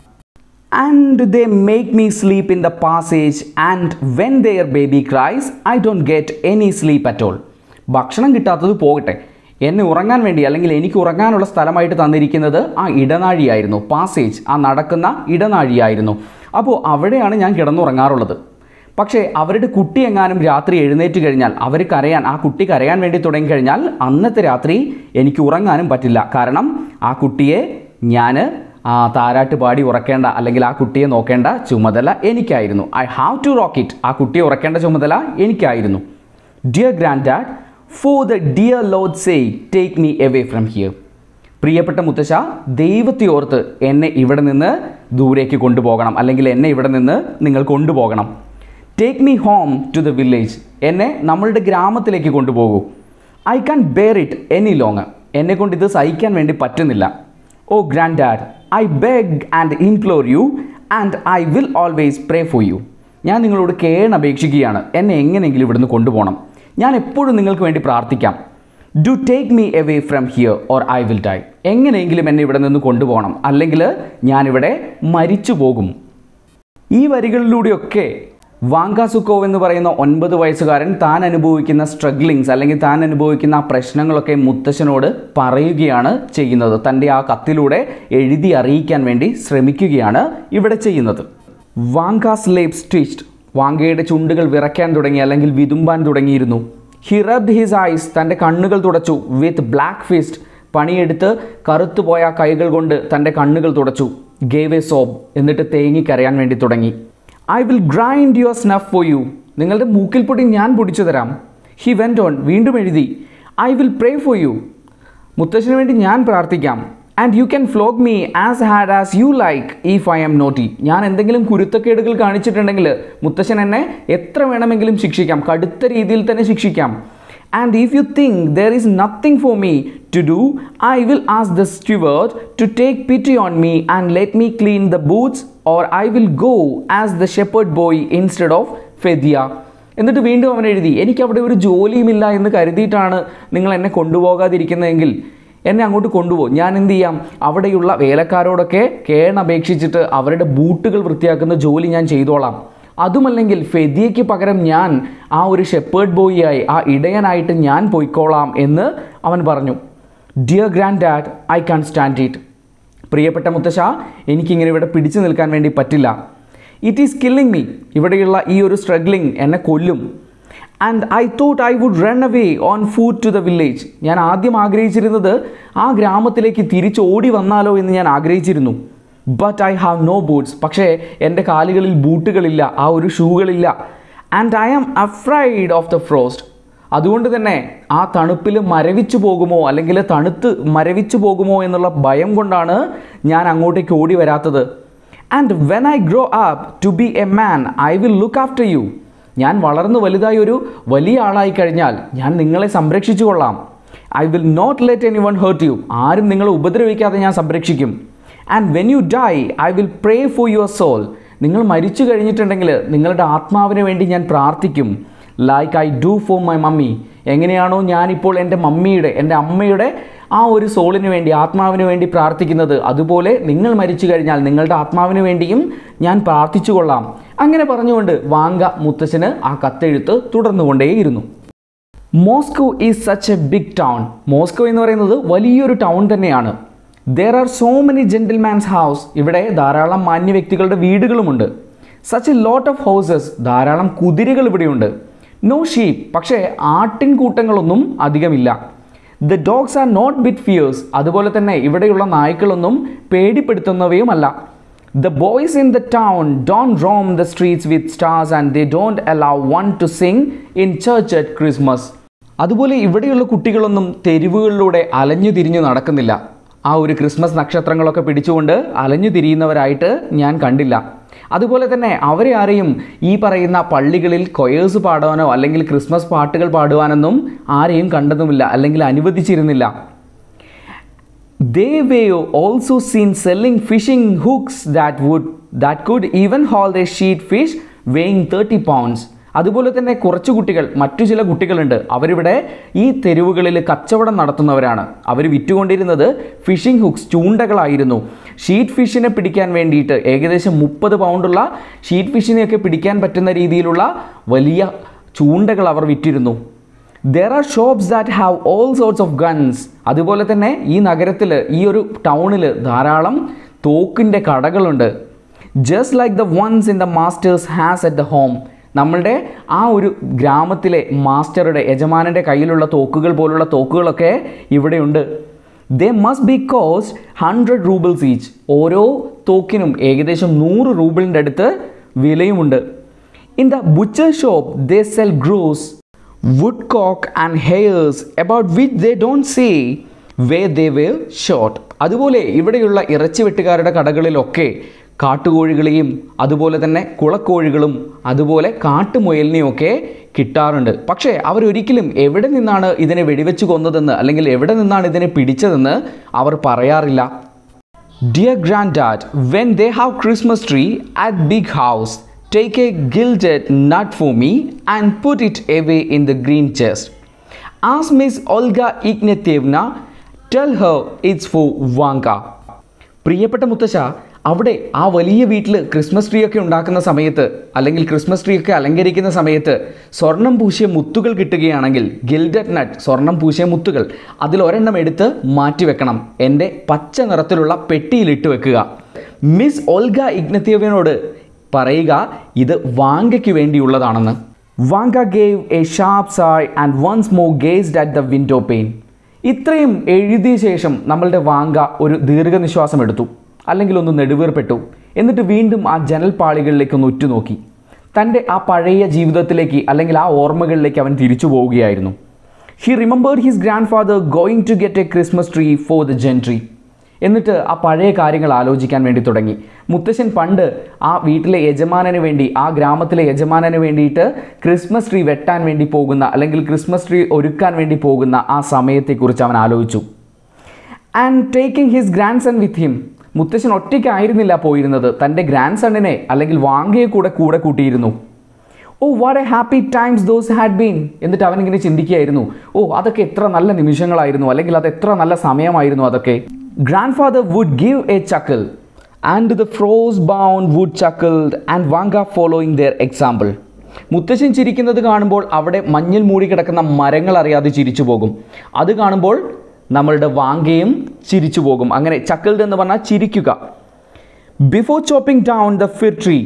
and they make me sleep in the passage and when their baby cries I don't get any sleep at all ഭക്ഷണം കിട്ടാത്തത് പോകട്ടെ എന്നെ ഉറങ്ങാൻ വേണ്ടി അല്ലെങ്കിൽ എനിക്ക് ഉറങ്ങാനുള്ള സ്ഥലമായിട്ട് തന്നിരിക്കുന്നത് ആ ഇടനാഴിയായിരുന്നു പാസേജ് ആ നടക്കുന്ന ഇടനാഴിയായിരുന്നു അപ്പോൾ അവിടെയാണ് ഞാൻ കിടന്നുറങ്ങാറുള്ളത് പക്ഷേ അവരുടെ കുട്ടി എങ്ങാനും രാത്രി എഴുന്നേറ്റ് കഴിഞ്ഞാൽ അവർ കരയാൻ ആ കുട്ടി കരയാൻ വേണ്ടി തുടങ്ങിക്കഴിഞ്ഞാൽ അന്നത്തെ രാത്രി എനിക്ക് ഉറങ്ങാനും പറ്റില്ല കാരണം ആ കുട്ടിയെ ഞാൻ ആ താരാട്ട് പാടി ഉറക്കേണ്ട അല്ലെങ്കിൽ ആ കുട്ടിയെ നോക്കേണ്ട ചുമതല എനിക്കായിരുന്നു I have to rock it ആ കുട്ടിയെ ഉറക്കേണ്ട ചുമതല എനിക്കായിരുന്നു dear granddad for the dear Lord sake take me away from here പ്രിയപ്പെട്ട മുത്തശ്ശ ദൈവത്തെ ഓർത്ത് എന്നെ ഇവിടെ നിന്ന് ദൂരേക്ക് കൊണ്ടുപോകണം അല്ലെങ്കിൽ എന്നെ ഇവിടെ നിന്ന് നിങ്ങൾ കൊണ്ടുപോകണം take me home to the village എന്നെ നമ്മളുടെ ഗ്രാമത്തിലേക്ക് കൊണ്ടുപോകൂ I can bear it any long എന്നെ കൊണ്ട് ഇത് സഹിക്കാൻ വേണ്ടി പറ്റുന്നില്ല oh granddad I beg and implore you and I will always pray for you ഞാൻ നിങ്ങളോട് കേണപേക്ഷിക്കുകയാണ് എന്നെ എങ്ങനെയെങ്കിലും ഇവിടുന്ന് കൊണ്ടുപോകണം ഞാൻ എപ്പോഴും നിങ്ങൾക്ക് വേണ്ടി പ്രാർത്ഥിക്കാം do take me away from here or I will die എങ്ങനെയെങ്കിലും എന്നെ ഇവിടെ നിന്ന് കൊണ്ടുപോകണം അല്ലെങ്കിൽ ഞാനിവിടെ മരിച്ചു പോകും ഈ വരികളിലൂടെയൊക്കെ വാങ്കാസുക്കോവ് എന്ന് പറയുന്ന ഒൻപത് വയസ്സുകാരൻ താൻ അനുഭവിക്കുന്ന സ്ട്രഗ്ലിങ്സ് അല്ലെങ്കിൽ താൻ അനുഭവിക്കുന്ന ആ പ്രശ്നങ്ങളൊക്കെ മുത്തശ്ശനോട് പറയുകയാണ് ചെയ്യുന്നത് തൻ്റെ ആ കത്തിലൂടെ എഴുതി അറിയിക്കാൻ വേണ്ടി ശ്രമിക്കുകയാണ് ഇവിടെ ചെയ്യുന്നത് വാങ്കാസ് ലേബ് സ്റ്റിച്ച്ഡ് വാങ്കയുടെ ചുണ്ടുകൾ വിറയ്ക്കാൻ തുടങ്ങി അല്ലെങ്കിൽ വിതുമ്പാൻ തുടങ്ങിയിരുന്നു ഹി റബ്ഡ് ഹിസ് ഐസ് തൻ്റെ കണ്ണുകൾ തുടച്ചു വിത്ത് ബ്ലാക്ക് ഫിസ്റ്റ് പണിയെടുത്ത് കറുത്തുപോയ ആ കൈകൾ കൊണ്ട് തൻ്റെ കണ്ണുകൾ തുടച്ചു ഗേവ് എ സോബ് എന്നിട്ട് തേങ്ങിക്കരയാൻ വേണ്ടി തുടങ്ങി I will grind your snuff for you നിങ്ങളുടെ മൂക്കിൽ പൊടി ഞാൻ പൊടിച്ചു തരാം ഹി വെൻറ്റ് ഓൺ വീണ്ടും എഴുതി I will pray for you മുത്തശ്ശന് വേണ്ടി ഞാൻ പ്രാർത്ഥിക്കാം and you can flog me as hard as you like if I am naughty ഞാൻ എന്തെങ്കിലും കുരുത്തക്കേടുകൾ കാണിച്ചിട്ടുണ്ടെങ്കിൽ മുത്തശ്ശൻ എന്നെ എത്ര വേണമെങ്കിലും ശിക്ഷിക്കാം കടുത്ത രീതിയിൽ തന്നെ ശിക്ഷിക്കാം and if you think there is nothing for me to do I will ask the steward to take pity on me and let me clean the boots or I will go as the shepherd boy instead of Fedya എന്നിട്ട് വീണ്ടും അവൻ എഴുതി എനിക്ക് അവിടെ ഒരു ജോലിയുമില്ല എന്ന് കരുതിയിട്ടാണ് നിങ്ങൾ എന്നെ കൊണ്ടുപോകാതിരിക്കുന്നതെങ്കിൽ എന്നെ അങ്ങോട്ട് കൊണ്ടുപോകും ഞാൻ എന്ത് ചെയ്യാം അവിടെയുള്ള വേലക്കാരോടൊക്കെ കേണപേക്ഷിച്ചിട്ട് അവരുടെ ബൂട്ടുകൾ വൃത്തിയാക്കുന്ന ജോലി ഞാൻ ചെയ്തോളാം അതുമല്ലെങ്കിൽ ഫെദിയയ്ക്ക് പകരം ഞാൻ ആ ഒരു ഷെപ്പേർഡ് ബോയിയായി ആ ഇടയനായിട്ട് ഞാൻ പോയിക്കോളാം എന്ന് അവൻ പറഞ്ഞു dear granddad I can't stand it പ്രിയപ്പെട്ട മുത്തശ്ശ എനിക്കിങ്ങനെ ഇവിടെ പിടിച്ചു നിൽക്കാൻ വേണ്ടി പറ്റില്ല ഇറ്റ് ഈസ് കില്ലിങ് മീ ഇവിടെയുള്ള ഈ ഒരു സ്ട്രഗ്ലിംഗ് എന്നെ കൊല്ലും and I thought I would run away on foot to the village ഞാൻ ആദ്യം ആഗ്രഹിച്ചിരുന്നത് ആ ഗ്രാമത്തിലേക്ക് തിരിച്ചോടി വന്നാലോ എന്ന് ഞാൻ ആഗ്രഹിച്ചിരുന്നു but I have no boots പക്ഷേ എൻ്റെ കാലുകളിൽ ബൂട്ടുകളില്ല ആ ഒരു ഷൂകളില്ല and I am afraid of the frost അതുകൊണ്ട് തന്നെ ആ തണുപ്പിൽ മരവിച്ചു പോകുമോ അല്ലെങ്കിൽ തണുത്ത് മരവിച്ചു പോകുമോ എന്നുള്ള ഭയം കൊണ്ടാണ് ഞാൻ അങ്ങോട്ടേക്ക് ഓടി വരാത്തത് and when I grow up to be a man I will look after you ഞാൻ വളർന്നു വലുതായി ഒരു വലിയ ആളായി കഴിഞ്ഞാൽ ഞാൻ നിങ്ങളെ സംരക്ഷിച്ചു കൊള്ളാം I will not let anyone hurt you ആരും നിങ്ങളെ ഉപദ്രവിക്കാതെ ഞാൻ സംരക്ഷിക്കും and when you die I will pray for your soul നിങ്ങൾ മരിച്ചു കഴിഞ്ഞിട്ടുണ്ടെങ്കിൽ നിങ്ങളുടെ ആത്മാവിന് വേണ്ടി ഞാൻ പ്രാർത്ഥിക്കും like I do for my mummy എങ്ങനെയാണോ ഞാനിപ്പോൾ എൻ്റെ മമ്മിയുടെ എൻ്റെ അമ്മയുടെ ആ ഒരു സോളിന് വേണ്ടി ആത്മാവിന് വേണ്ടി പ്രാർത്ഥിക്കുന്നത് അതുപോലെ നിങ്ങൾ മരിച്ചു കഴിഞ്ഞാൽ നിങ്ങളുടെ ആത്മാവിന് വേണ്ടിയും ഞാൻ പ്രാർത്ഥിച്ചു കൊള്ളാം അങ്ങനെ പറഞ്ഞുകൊണ്ട് വാങ്ക മുത്തച്ഛന് ആ കത്തെഴുത്ത് തുടർന്നുകൊണ്ടേയിരുന്നു Moscow is such a big town Moscow എന്ന് പറയുന്നത് വലിയൊരു ടൗൺ തന്നെയാണ് there are so many gentlemen's house ഇവിടെ ധാരാളം മാന്യ വ്യക്തികളുടെ വീടുകളുമുണ്ട് such a lot of horses ധാരാളം കുതിരകൾ ഇവിടെയുണ്ട് നോ ഷീപ്പ് പക്ഷേ ആട്ടിൻകൂട്ടങ്ങളൊന്നും അധികമില്ല the dogs are not bit fierce അതുപോലെ തന്നെ ഇവിടെയുള്ള നായ്ക്കളൊന്നും പേടിപ്പെടുത്തുന്നവയുമല്ല the boys in the town don't roam the streets with stars and they don't allow one to sing in church at Christmas അതുപോലെ ഇവിടെയുള്ള കുട്ടികളൊന്നും തെരുവുകളിലൂടെ അലഞ്ഞു തിരിഞ്ഞു നടക്കുന്നില്ല ആ ഒരു ക്രിസ്മസ് നക്ഷത്രങ്ങളൊക്കെ പിടിച്ചുകൊണ്ട് അലഞ്ഞു തിരിയുന്നവരായിട്ട് ഞാൻ കണ്ടില്ല അതുപോലെ തന്നെ അവരെ ആരെയും ഈ പറയുന്ന പള്ളികളിൽ കൊയേഴ്സ് പാടാനോ അല്ലെങ്കിൽ ക്രിസ്മസ് പാട്ടുകൾ പാടുവാനൊന്നും ആരെയും കണ്ടതുമില്ല അല്ലെങ്കിൽ അനുവദിച്ചിരുന്നില്ല they were also seen selling fishing hooks that would that could even haul a sheet fish weighing 30 pounds അതുപോലെ തന്നെ കുറച്ച് കുട്ടികൾ മറ്റു ചില കുട്ടികളുണ്ട് അവരിവിടെ ഈ തെരുവുകളിൽ കച്ചവടം നടത്തുന്നവരാണ് അവർ വിറ്റുകൊണ്ടിരുന്നത് ഫിഷിംഗ് ഹുക്സ് ചൂണ്ടകളായിരുന്നു ഷീറ്റ് ഫിഷിനെ പിടിക്കാൻ വേണ്ടിയിട്ട് ഏകദേശം മുപ്പത് പൗണ്ടുള്ള ഷീറ്റ് ഫിഷിനെയൊക്കെ പിടിക്കാൻ പറ്റുന്ന രീതിയിലുള്ള വലിയ ചൂണ്ടകൾ അവർ വിറ്റിരുന്നു there are shops that have all sorts of guns അതുപോലെ തന്നെ ഈ നഗരത്തിൽ ഈ ഒരു ടൗണിൽ ധാരാളം തോക്കിൻ്റെ കടകളുണ്ട് just like the ones in the masters has at the home നമ്മളുടെ ആ ഒരു ഗ്രാമത്തിലെ മാസ്റ്ററുടെ യജമാനൻ്റെ കയ്യിലുള്ള തോക്കുകൾ പോലുള്ള തോക്കുകളൊക്കെ ഇവിടെയുണ്ട് they must be cost hundred roubles each ഓരോ തോക്കിനും ഏകദേശം നൂറ് റൂബിളിൻ്റെ അടുത്ത് വിലയുമുണ്ട് in the butcher shop they sell grouse woodcock and hares about which they don't say where they were shot അതുപോലെ ഇവിടെയുള്ള ഇറച്ചി വെട്ടുകാരുടെ കടകളിലൊക്കെ കാട്ടുകോഴികളെയും അതുപോലെ തന്നെ കുളക്കോഴികളും അതുപോലെ കാട്ടുമുയലിനെയും ഒക്കെ കിട്ടാറുണ്ട് പക്ഷേ അവരൊരിക്കലും എവിടെ നിന്നാണ് ഇതിനെ വെടിവെച്ച് കൊന്നതെന്ന് അല്ലെങ്കിൽ എവിടെ നിന്നാണ് ഇതിനെ പിടിച്ചതെന്ന് അവർ പറയാറില്ല Dear Granddad, when they have Christmas tree at big house, take a gilded nut for me and put it away in the green chest. Ask Miss Olga Ignatievna, tell her it's for Vanka. പ്രിയപ്പെട്ട മുത്തശ്ശ അവിടെ ആ വലിയ വീട്ടിൽ Christmas tree ഒക്കെ ഉണ്ടാക്കുന്ന സമയത്ത് അല്ലെങ്കിൽ ക്രിസ്മസ് ട്രീ ഒക്കെ അലങ്കരിക്കുന്ന സമയത്ത് സ്വർണം പൂശിയ മുത്തുകൾ കിട്ടുകയാണെങ്കിൽ ഗിൽഡഡ് നട്ട് സ്വർണം പൂശിയ മുത്തുകൾ അതിൽ ഒരെണ്ണം എടുത്ത് മാറ്റി വെക്കണം എൻ്റെ പച്ച നിറത്തിലുള്ള പെട്ടിയിലിട്ട് വെക്കുക മിസ് ഓൽഗ ഇഗ്നത്യേവിനോട് പറയുക ഇത് വാങ്കയ്ക്ക് വേണ്ടിയുള്ളതാണെന്ന് Vanka gave a sharp sigh and once more gazed at the window pane ഇത്രയും എഴുതിയ ശേഷം നമ്മളുടെ വാങ്ക ഒരു ദീർഘനിശ്വാസം എടുത്തു അല്ലെങ്കിൽ ഒന്ന് നെടുവീർപ്പെട്ടു എന്നിട്ട് വീണ്ടും ആ ജനൽപ്പാളികളിലേക്ക് ഒന്ന് ഉറ്റുനോക്കി തൻ്റെ ആ പഴയ ജീവിതത്തിലേക്ക് അല്ലെങ്കിൽ ആ ഓർമ്മകളിലേക്ക് അവൻ തിരിച്ചു പോവുകയായിരുന്നു he remembered his grandfather going to get a Christmas tree for the gentry എന്നിട്ട് ആ പഴയ കാര്യങ്ങൾ ആലോചിക്കാൻ വേണ്ടി തുടങ്ങി മുത്തശ്ശൻ പണ്ട് ആ വീട്ടിലെ യജമാനന് വേണ്ടി ആ ഗ്രാമത്തിലെ യജമാനന് വേണ്ടിയിട്ട് ക്രിസ്മസ് ട്രീ വെട്ടാൻ വേണ്ടി പോകുന്ന അല്ലെങ്കിൽ ക്രിസ്മസ് ട്രീ ഒരുക്കാൻ വേണ്ടി പോകുന്ന ആ സമയത്തെക്കുറിച്ച് അവൻ ആലോചിച്ചു and taking his grandson with him മുത്തശ്ശൻ ഒറ്റയ്ക്കായിരുന്നില്ല പോയിരുന്നത് തൻ്റെ ഗ്രാൻഡ് സണ്ണിനെ അല്ലെങ്കിൽ വാങ്കയെ കൂടെ കൂടെ കൂട്ടിയിരുന്നു oh what a happy times those had been എന്നിട്ട് അവനിങ്ങനെ ചിന്തിക്കുകയായിരുന്നു ഓ അതൊക്കെ എത്ര നല്ല നിമിഷങ്ങളായിരുന്നു അല്ലെങ്കിൽ അത് എത്ര നല്ല സമയമായിരുന്നു അതൊക്കെ grandfather would give a chuckle and the frost bound wood chuckled and Vanka following their example മുത്തശ്ശൻ ചിരിക്കുന്നത് കാണുമ്പോൾ അവിടെ മഞ്ഞിൽ മൂടി കിടക്കുന്ന മരങ്ങൾ അറിയാതെ ചിരിച്ചു പോകും അത് കാണുമ്പോൾ നമ്മളുടെ വാങ്കയും ചിരിച്ചു പോകും അങ്ങനെ ചക്കിൾഡ് എന്ന് പറഞ്ഞാൽ ചിരിക്കുക before chopping down the fir tree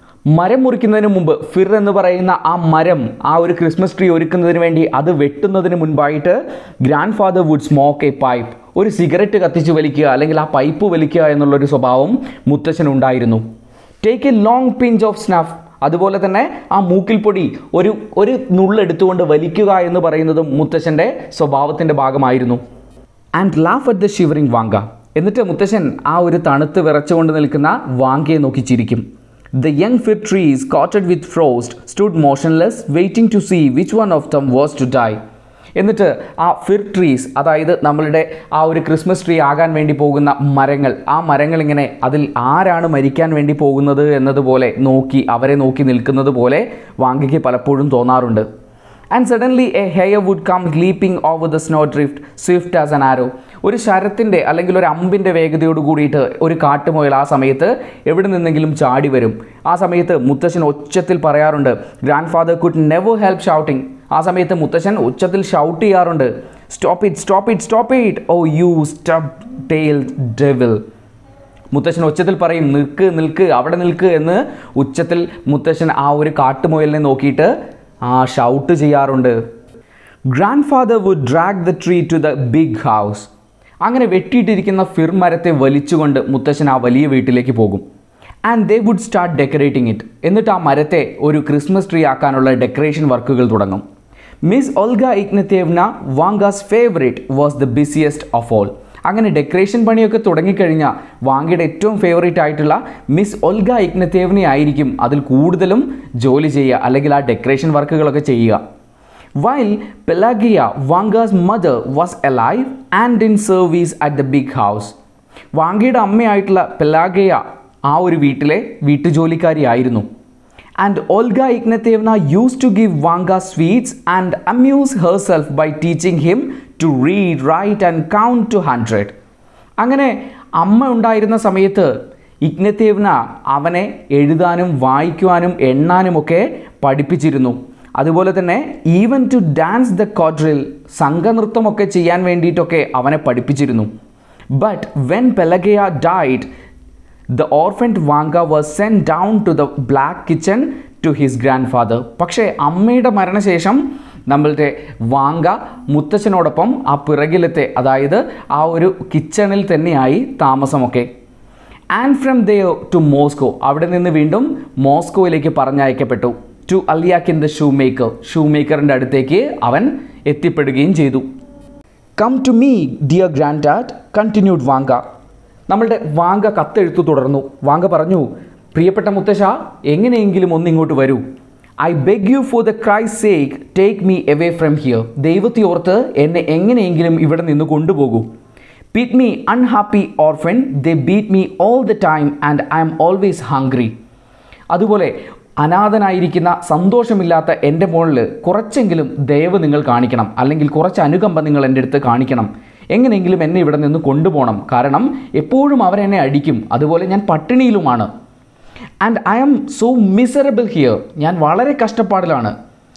മരം മുറിക്കുന്നതിന് മുമ്പ് ഫിർ എന്ന് പറയുന്ന ആ മരം ആ ഒരു ക്രിസ്മസ് ട്രീ ഒരുക്കുന്നതിന് വേണ്ടി അത് വെട്ടുന്നതിന് മുൻപായിട്ട് grandfather would smoke a pipe ഒരു സിഗരറ്റ് കത്തിച്ച് വലിക്കുക അല്ലെങ്കിൽ ആ പൈപ്പ് വലിക്കുക എന്നുള്ളൊരു സ്വഭാവം മുത്തശ്ശൻ ഉണ്ടായിരുന്നു take a long pinch of snuff അതുപോലെ തന്നെ ആ മൂക്കിൽ പൊടി ഒരു ഒരു നുള്ളെടുത്തുകൊണ്ട് വലിക്കുക എന്ന് പറയുന്നതും മുത്തശ്ശൻ്റെ സ്വഭാവത്തിൻ്റെ ഭാഗമായിരുന്നു and laugh at the shivering Vanka എന്നിട്ട് മുത്തശ്ശൻ ആ ഒരു തണുത്ത് വിറച്ചുകൊണ്ട് നിൽക്കുന്ന വാങ്കയെ നോക്കി ചിരിക്കും the young fir trees coated with frost stood motionless waiting to see which one of them was to die എന്നിട്ട് ആ ഫിർ ട്രീസ് അതായത് നമ്മളുടെ ആ ഒരു ക്രിസ്മസ് ട്രീ ആകാൻ വേണ്ടി പോകുന്ന മരങ്ങൾ ആ മരങ്ങൾ ഇങ്ങനെ അതിൽ ആരാണ് മരിക്കാൻ വേണ്ടി പോകുന്നത് എന്നതുപോലെ നോക്കി അവരെ നോക്കി നിൽക്കുന്നത് പോലെ വാങ്കയ്ക്ക് പലപ്പോഴും തോന്നാറുണ്ട് and suddenly a hare would come leaping over the snowdrift swift as an arrow ഒരു ശരത്തിൻ്റെ അല്ലെങ്കിൽ ഒരു അമ്പിൻ്റെ വേഗതയോട് കൂടിയിട്ട് ഒരു കാട്ടുമുയൽ ആ സമയത്ത് എവിടെ നിന്നെങ്കിലും ചാടി വരും ആ സമയത്ത് മുത്തശ്ശൻ ഉച്ചത്തിൽ പറയാറുണ്ട് grandfather could never help shouting ആ സമയത്ത് മുത്തശ്ശൻ ഉച്ചത്തിൽ ഷൗട്ട് ചെയ്യാറുണ്ട് stop it stop it stop it oh you stub tail devil മുത്തശ്ശൻ ഉച്ചത്തിൽ പറയും നിൽക്ക് നിൽക്ക് അവിടെ നിൽക്ക് എന്ന് ഉച്ചത്തിൽ മുത്തശ്ശൻ ആ ഒരു കാട്ടുമുയലിനെ നോക്കിയിട്ട് ആ ഷൗട്ട് ചെയ്യാറുണ്ട് grandfather would drag the tree to the big house അങ്ങനെ വെട്ടിയിട്ടിരിക്കുന്ന ഫിർ മരത്തെ വലിച്ചുകൊണ്ട് മുത്തശ്ശൻ ആ വലിയ വീട്ടിലേക്ക് പോകും and they would start decorating it എന്നിട്ട് ആ മരത്തെ ഒരു ക്രിസ്മസ് ട്രീ ആക്കാനുള്ള ഡെക്കറേഷൻ വർക്കുകൾ തുടങ്ങും Miss Olga Ignatyevna Vanka's favourite was the busiest of all അങ്ങനെ ഡെക്കറേഷൻ പണിയൊക്കെ തുടങ്ങിക്കഴിഞ്ഞാൽ വാങ്കയുടെ ഏറ്റവും ഫേവറേറ്റ് ആയിട്ടുള്ള മിസ് ഒൽഗ ഇഗ്നത്തേവ്നെ ആയിരിക്കും അതിൽ കൂടുതലും ജോലി ചെയ്യുക അല്ലെങ്കിൽ ആ ഡെക്കറേഷൻ വർക്കുകളൊക്കെ ചെയ്യുക while Pelageya Vanka's mother was alive and in service at the big house വാങ്കയുടെ അമ്മയായിട്ടുള്ള പെലാഗയ ആ ഒരു വീട്ടിലെ വീട്ടുജോലിക്കാരിയായിരുന്നു And Olga Ignatievna used to give Vanga sweets and amuse herself by teaching him to read, write and count to 100. അങ്ങനെ അമ്മ ഉണ്ടായിരുന്ന സമയത്ത് ഇഗ്നത്തേവ്ന അവനെ എഴുതാനും വായിക്കുവാനും എണ്ണാനുമൊക്കെ പഠിപ്പിച്ചിരുന്നു അതുപോലെ തന്നെ even to dance the quadrille സംഘനൃത്തമൊക്കെ ചെയ്യാൻ വേണ്ടിയിട്ടൊക്കെ അവനെ പഠിപ്പിച്ചിരുന്നു but when Pelageya died the orphaned Vanka was send down to the black kitchen to his grandfather പക്ഷേ അമ്മയുടെ മരണശേഷം നമ്മളുടെ വാങ്ക മുത്തച്ഛനോടൊപ്പം ആ പിറകിലത്തെ അതായത് ആ ഒരു കിച്ചണിൽ തന്നെയായി താമസമൊക്കെ and from there to Moscow അവിടെ നിന്ന് വീണ്ടും മോസ്കോയിലേക്ക് പറഞ്ഞയക്കപ്പെട്ടു to Aliakhin the shoemaker shoe മേക്കറിൻ്റെ അടുത്തേക്ക് അവൻ എത്തിപ്പെടുകയും ചെയ്തു come to me dear granddad continued Vanka നമ്മളുടെ വാങ്ക കത്തെഴുത്തു തുടർന്നു വാങ്ക പറഞ്ഞു പ്രിയപ്പെട്ട മുത്തശ്ശ എങ്ങനെയെങ്കിലും ഒന്നിങ്ങോട്ട് വരൂ I beg you for the ക്രൈസ് sake take me away from here ദൈവത്തെ ഓർത്ത് എന്നെ എങ്ങനെയെങ്കിലും ഇവിടെ നിന്ന് കൊണ്ടുപോകൂ beat me unhappy orphan they beat me all the time and I am always hungry അതുപോലെ അനാഥനായിരിക്കുന്ന സന്തോഷമില്ലാത്ത എൻ്റെ മുകളിൽ കുറച്ചെങ്കിലും ദയവ് നിങ്ങൾ കാണിക്കണം അല്ലെങ്കിൽ കുറച്ച് അനുകമ്പ നിങ്ങൾ എൻ്റെ അടുത്ത് കാണിക്കണം എങ്ങനെയെങ്കിലും എന്നെ ഇവിടെ നിന്ന് കൊണ്ടുപോകണം കാരണം എപ്പോഴും അവരെന്നെ അടിക്കും അതുപോലെ ഞാൻ പട്ടിണിയിലുമാണ് and I am so miserable here ഞാൻ വളരെ കഷ്ടപ്പാടിലാണ്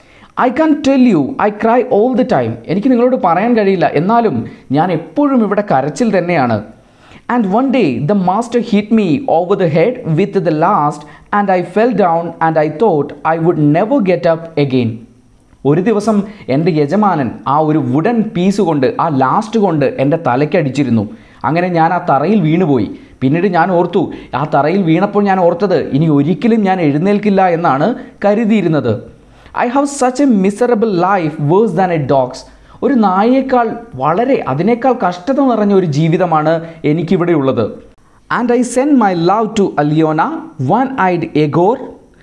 I can tell you I cry all the time എനിക്ക് നിങ്ങളോട് പറയാൻ കഴിയില്ല എന്നാലും ഞാൻ എപ്പോഴും ഇവിടെ കരച്ചിൽ തന്നെയാണ് and one day the master hit me over the head with the last and I fell down and I thought I would never get up again ഒരു ദിവസം എൻ്റെ യജമാനൻ ആ ഒരു വുഡൻ പീസ് കൊണ്ട് ആ ലാസ്റ്റ് കൊണ്ട് എൻ്റെ തലയ്ക്കടിച്ചിരുന്നു അങ്ങനെ ഞാൻ ആ തറയിൽ വീണുപോയി പിന്നീട് ഞാൻ ഓർത്തു ആ തറയിൽ വീണപ്പോൾ ഞാൻ ഓർത്തത് ഇനി ഒരിക്കലും ഞാൻ എഴുന്നേൽക്കില്ല എന്നാണ് കരുതിയിരുന്നത് I have such a miserable life worse than a dog's ഒരു നായേക്കാൾ വളരെ അതിനേക്കാൾ കഷ്ടത നിറഞ്ഞ ഒരു ജീവിതമാണ് എനിക്കിവിടെ ഉള്ളത് and I send my love to Alyona one eyed Egor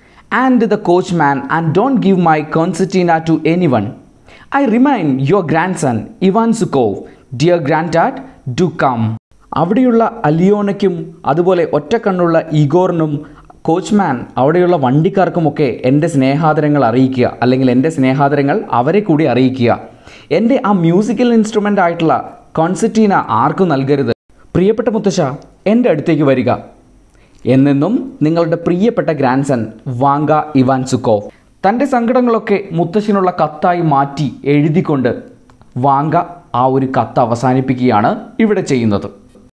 and the coachman and don't give my concertina to anyone. I remind your grandson Ivan Sukov, dear granddad, do come. അവിടെയുള്ള അലിയോണയ്ക്കും അതുപോലെ ഒറ്റക്കണ്ണുള്ള ഇഗോറിനും കോച്ച്മാൻ അവിടെയുള്ള വണ്ടിക്കാർക്കുമൊക്കെ എൻ്റെ സ്നേഹാദരങ്ങൾ അറിയിക്കുക അല്ലെങ്കിൽ എൻ്റെ സ്നേഹാദരങ്ങൾ അവരെ കൂടി അറിയിക്കുക എൻ്റെ ആ മ്യൂസിക്കൽ ഇൻസ്ട്രുമെൻ്റ് ആയിട്ടുള്ള കോൺസെറ്റീന ആർക്കും നൽകരുത് പ്രിയപ്പെട്ട മുത്തശ്ശ എൻ്റെ അടുത്തേക്ക് വരിക എന്നെന്നും നിങ്ങളുടെ പ്രിയപ്പെട്ട ഗ്രാൻഡ്സൺ വാങ്ക ഇവാൻ സുക്കോവ് തൻ്റെ സങ്കടങ്ങളൊക്കെ മുത്തശ്ശനുള്ള കത്തായി മാറ്റി എഴുതിക്കൊണ്ട് വാങ്ക ആ ഒരു കത്ത് അവസാനിപ്പിക്കുകയാണ് ഇവിടെ ചെയ്യുന്നത്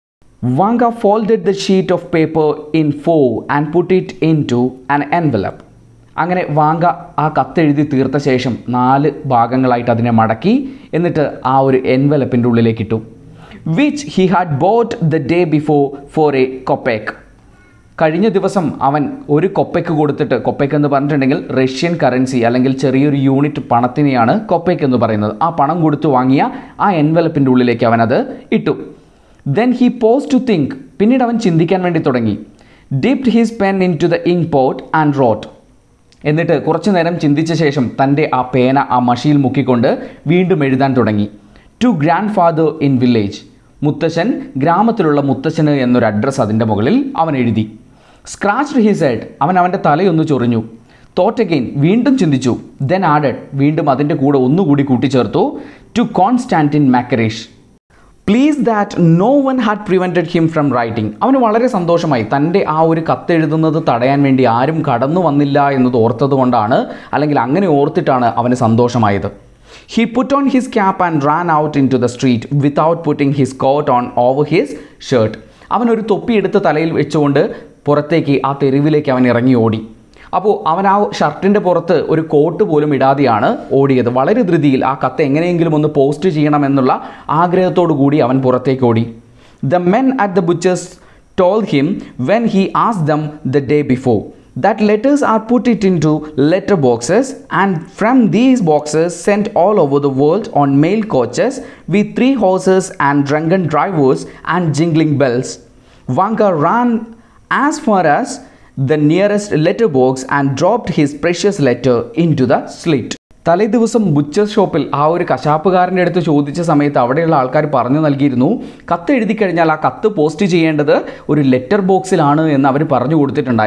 Vanka folded the sheet of paper in four and put it into an envelope അങ്ങനെ വാങ്ക ആ കത്തെഴുതി തീർത്ത ശേഷം നാല് ഭാഗങ്ങളായിട്ട് അതിനെ മടക്കി എന്നിട്ട് ആ ഒരു എൻവലപ്പിൻ്റെ ഉള്ളിലേക്ക് ഇട്ടു which he had bought the day before for a kopeck കഴിഞ്ഞ ദിവസം അവൻ ഒരു കൊപ്പയ്ക്ക് കൊടുത്തിട്ട് കൊപ്പയ്ക്ക് എന്ന് പറഞ്ഞിട്ടുണ്ടെങ്കിൽ റഷ്യൻ കറൻസി അല്ലെങ്കിൽ ചെറിയൊരു യൂണിറ്റ് പണത്തിനെയാണ് കൊപ്പയ്ക്ക് എന്ന് പറയുന്നത് ആ പണം കൊടുത്ത് വാങ്ങിയ ആ എൻവലപ്പിൻ്റെ ഉള്ളിലേക്ക് അവൻ അത് ഇട്ടു then he pause to think പിന്നീട് അവൻ ചിന്തിക്കാൻ വേണ്ടി തുടങ്ങി dipped his pen into the ink pot and wrote എന്നിട്ട് കുറച്ചു നേരം ചിന്തിച്ച ശേഷം തൻ്റെ ആ പേന ആ മഷിയിൽ മുക്കിക്കൊണ്ട് വീണ്ടും എഴുതാൻ തുടങ്ങി to grandfather in village മുത്തശ്ശൻ ഗ്രാമത്തിലുള്ള മുത്തശ്ശന് എന്നൊരു അഡ്രസ്സ് അതിൻ്റെ മുകളിൽ അവൻ എഴുതി സ്ക്രാച്ച് ഹിസ് ഹെഡ് അവൻ അവൻ്റെ തലയൊന്ന് ചൊറിഞ്ഞു തോട്ട് അഗെയിൻ വീണ്ടും ചിന്തിച്ചു ദെൻ ആഡഡ് വീണ്ടും അതിൻ്റെ കൂടെ ഒന്നുകൂടി കൂട്ടിച്ചേർത്തു to Konstantin Makarich pleased that no one had prevented him from writing അവന് വളരെ സന്തോഷമായി തൻ്റെ ആ ഒരു കത്തെഴുതുന്നത് തടയാൻ വേണ്ടി ആരും കടന്നു വന്നില്ല എന്നത് ഓർത്തത് കൊണ്ടാണ് അല്ലെങ്കിൽ അങ്ങനെ ഓർത്തിട്ടാണ് അവന് സന്തോഷമായത് he put on his cap and ran out into the street without putting his coat on over his shirt അവൻ ഒരു തൊപ്പി എടുത്ത് തലയിൽ വെച്ചുകൊണ്ട് പുറത്തേക്ക് ആ തെരുവിലേക്ക് അവൻ ഇറങ്ങി ഓടി അപ്പോൾ അവൻ ആ ഷർട്ടിൻ്റെ പുറത്ത് ഒരു കോട്ട് പോലും ഇടാതെയാണ് ഓടിയത് വളരെ ധൃതിയിൽ ആ കത്ത് എങ്ങനെയെങ്കിലും ഒന്ന് പോസ്റ്റ് ചെയ്യണമെന്നുള്ള ആഗ്രഹത്തോടു കൂടി അവൻ പുറത്തേക്ക് ഓടി the men at the butchers told him when he ആസ് them the day before that letters are put it into letter boxes and from these boxes sent all over the world on mail coaches with three horses and drunken drivers and jingling bells. Vanka ran as far as the nearest letter box and dropped his precious letter into the slit. തലേ ദിവസം butcher ഷോപ്പിൽ ആ ഒരു കശാപ്പുകാരൻ്റെ അടുത്ത് ചോദിച്ച സമയത്ത് അവിടെയുള്ള ആൾക്കാർ പറഞ്ഞു നൽകിയിരുന്നു കത്ത് എഴുതി കഴിഞ്ഞാൽ ആ കത്ത് പോസ്റ്റ് ചെയ്യേണ്ടത് ഒരു ലെറ്റർ ബോക്സിലാണ് എന്ന് അവർ പറഞ്ഞു കൊടുത്തിട്ടുണ്ടായിരുന്നു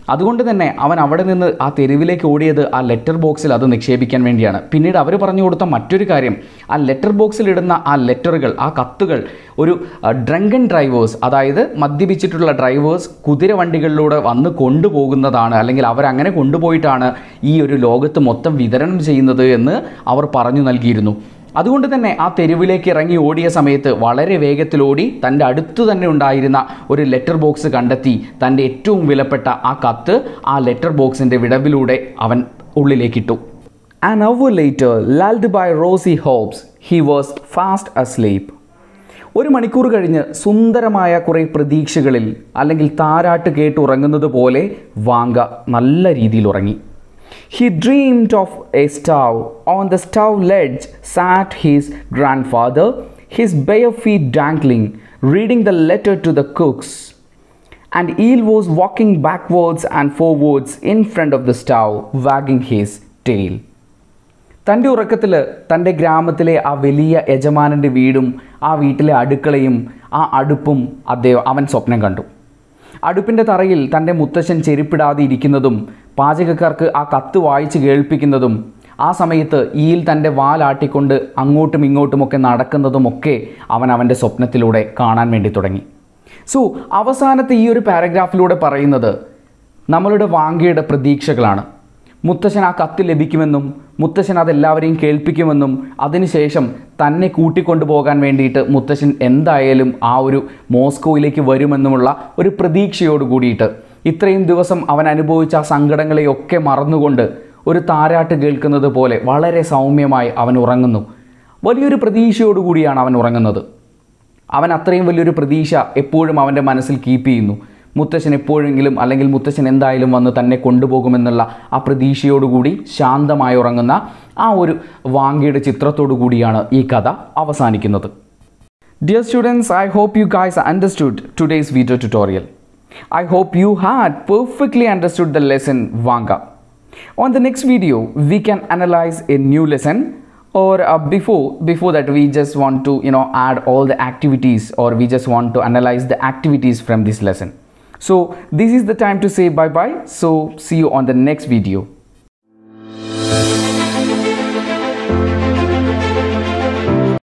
അതുകൊണ്ട് തന്നെ അവൻ അവിടെ നിന്ന് ആ തെരുവിലേക്ക് ഓടിയത് ആ ലെറ്റർ ബോക്സിൽ അത് നിക്ഷേപിക്കാൻ വേണ്ടിയാണ് പിന്നീട് അവർ പറഞ്ഞു കൊടുത്ത മറ്റൊരു കാര്യം ആ ലെറ്റർ ബോക്സിൽ ഇടുന്ന ആ ലെറ്ററുകൾ ആ കത്തുകൾ ഒരു ഡ്രങ്കൻ ഡ്രൈവേഴ്സ് അതായത് മദ്യപിച്ചിട്ടുള്ള ഡ്രൈവേഴ്സ് കുതിരവണ്ടികളിലൂടെ വന്ന് കൊണ്ടുപോകുന്നതാണ് അല്ലെങ്കിൽ അവരങ്ങനെ കൊണ്ടുപോയിട്ടാണ് ഈ ഒരു ലോകത്ത് മൊത്തം വിതരണം ചെയ്യുന്നത് എന്ന് അവർ പറഞ്ഞു നൽകിയിരുന്നു അതുകൊണ്ട് തന്നെ ആ തെരുവിലേക്ക് ഇറങ്ങി ഓടിയ സമയത്ത് വളരെ വേഗത്തിൽ ഓടി തൻ്റെ അടുത്ത് തന്നെ ഉണ്ടായിരുന്ന ഒരു ലെറ്റർ ബോക്സ് കണ്ടെത്തി തൻ്റെ ഏറ്റവും വിലപ്പെട്ട ആ കത്ത് ആ ലെറ്റർ ബോക്സിൻ്റെ വിടവിലൂടെ അവൻ ഉള്ളിലേക്കിട്ടു an hour later lulled by rosy hopes he was fast asleep ഒരു മണിക്കൂർ കഴിഞ്ഞ് സുന്ദരമായ കുറേ പ്രതീക്ഷകളിൽ അല്ലെങ്കിൽ താരാട്ട് കേട്ട് ഉറങ്ങുന്നത് പോലെ വാങ്ക നല്ല രീതിയിൽ ഉറങ്ങി He dreamed of a stove. On the stove ledge sat his grandfather, his bare feet dangling, reading the letter to the cooks. And Eel was walking backwards and forwards in front of the stove, wagging his tail. തൻ്റെ ഉറക്കത്തിൽ തൻ്റെ ഗ്രാമത്തിലെ ആ വലിയ യജമാനൻ്റെ വീടും ആ വീട്ടിലെ അടുക്കളയും ആ അടുപ്പും അദ്ദേഹം അവൻ സ്വപ്നം കണ്ടു അടുപ്പിൻ്റെ തറയിൽ തൻ്റെ മുത്തശ്ശൻ ചെരുപ്പിടാതെ ഇരിക്കുന്നതും പാചകക്കാർക്ക് ആ കത്ത് വായിച്ച് കേൾപ്പിക്കുന്നതും ആ സമയത്ത് ഈയിൽ തൻ്റെ വാലാട്ടിക്കൊണ്ട് അങ്ങോട്ടും ഇങ്ങോട്ടുമൊക്കെ നടക്കുന്നതുമൊക്കെ അവൻ അവൻ്റെ സ്വപ്നത്തിലൂടെ കാണാൻ വേണ്ടി തുടങ്ങി സോ അവസാനത്തെ ഈ ഒരു പാരഗ്രാഫിലൂടെ പറയുന്നത് നമ്മളുടെ വാങ്കയുടെ പ്രതീക്ഷകളാണ് മുത്തശ്ശൻ ആ കത്ത് ലഭിക്കുമെന്നും മുത്തശ്ശൻ അതെല്ലാവരെയും കേൾപ്പിക്കുമെന്നും അതിനുശേഷം തന്നെ കൂട്ടിക്കൊണ്ടുപോകാൻ വേണ്ടിയിട്ട് മുത്തശ്ശൻ എന്തായാലും ആ ഒരു മോസ്കോയിലേക്ക് വരുമെന്നുമുള്ള ഒരു പ്രതീക്ഷയോട് കൂടിയിട്ട് ഇത്രയും ദിവസം അവൻ അനുഭവിച്ച ആ സങ്കടങ്ങളെയൊക്കെ മറന്നുകൊണ്ട് ഒരു താരാട്ട് കേൾക്കുന്നത് പോലെ വളരെ സൗമ്യമായി അവൻ ഉറങ്ങുന്നു വലിയൊരു പ്രതീക്ഷയോടുകൂടിയാണ് അവൻ ഉറങ്ങുന്നത് അവൻ അത്രയും വലിയൊരു പ്രതീക്ഷ എപ്പോഴും അവൻ്റെ മനസ്സിൽ കീപ്പ് ചെയ്യുന്നു മുത്തശ്ശൻ എപ്പോഴെങ്കിലും അല്ലെങ്കിൽ മുത്തശ്ശൻ എന്തായാലും വന്ന് തന്നെ കൊണ്ടുപോകുമെന്നുള്ള ആ പ്രതീക്ഷയോടുകൂടി ശാന്തമായി ഉറങ്ങുന്ന ആ ഒരു വാങ്കയുടെ ചിത്രത്തോടു കൂടിയാണ് ഈ കഥ അവസാനിക്കുന്നത് Dear students, I hope you guys understood today's video tutorial. I hope you had perfectly understood the lesson Vanga. On the next video, we can analyze a new lesson or uh, before before that we just want to you know add all the activities or we just want to analyze the activities from this lesson. So this is the time to say bye bye. So see you on the next video.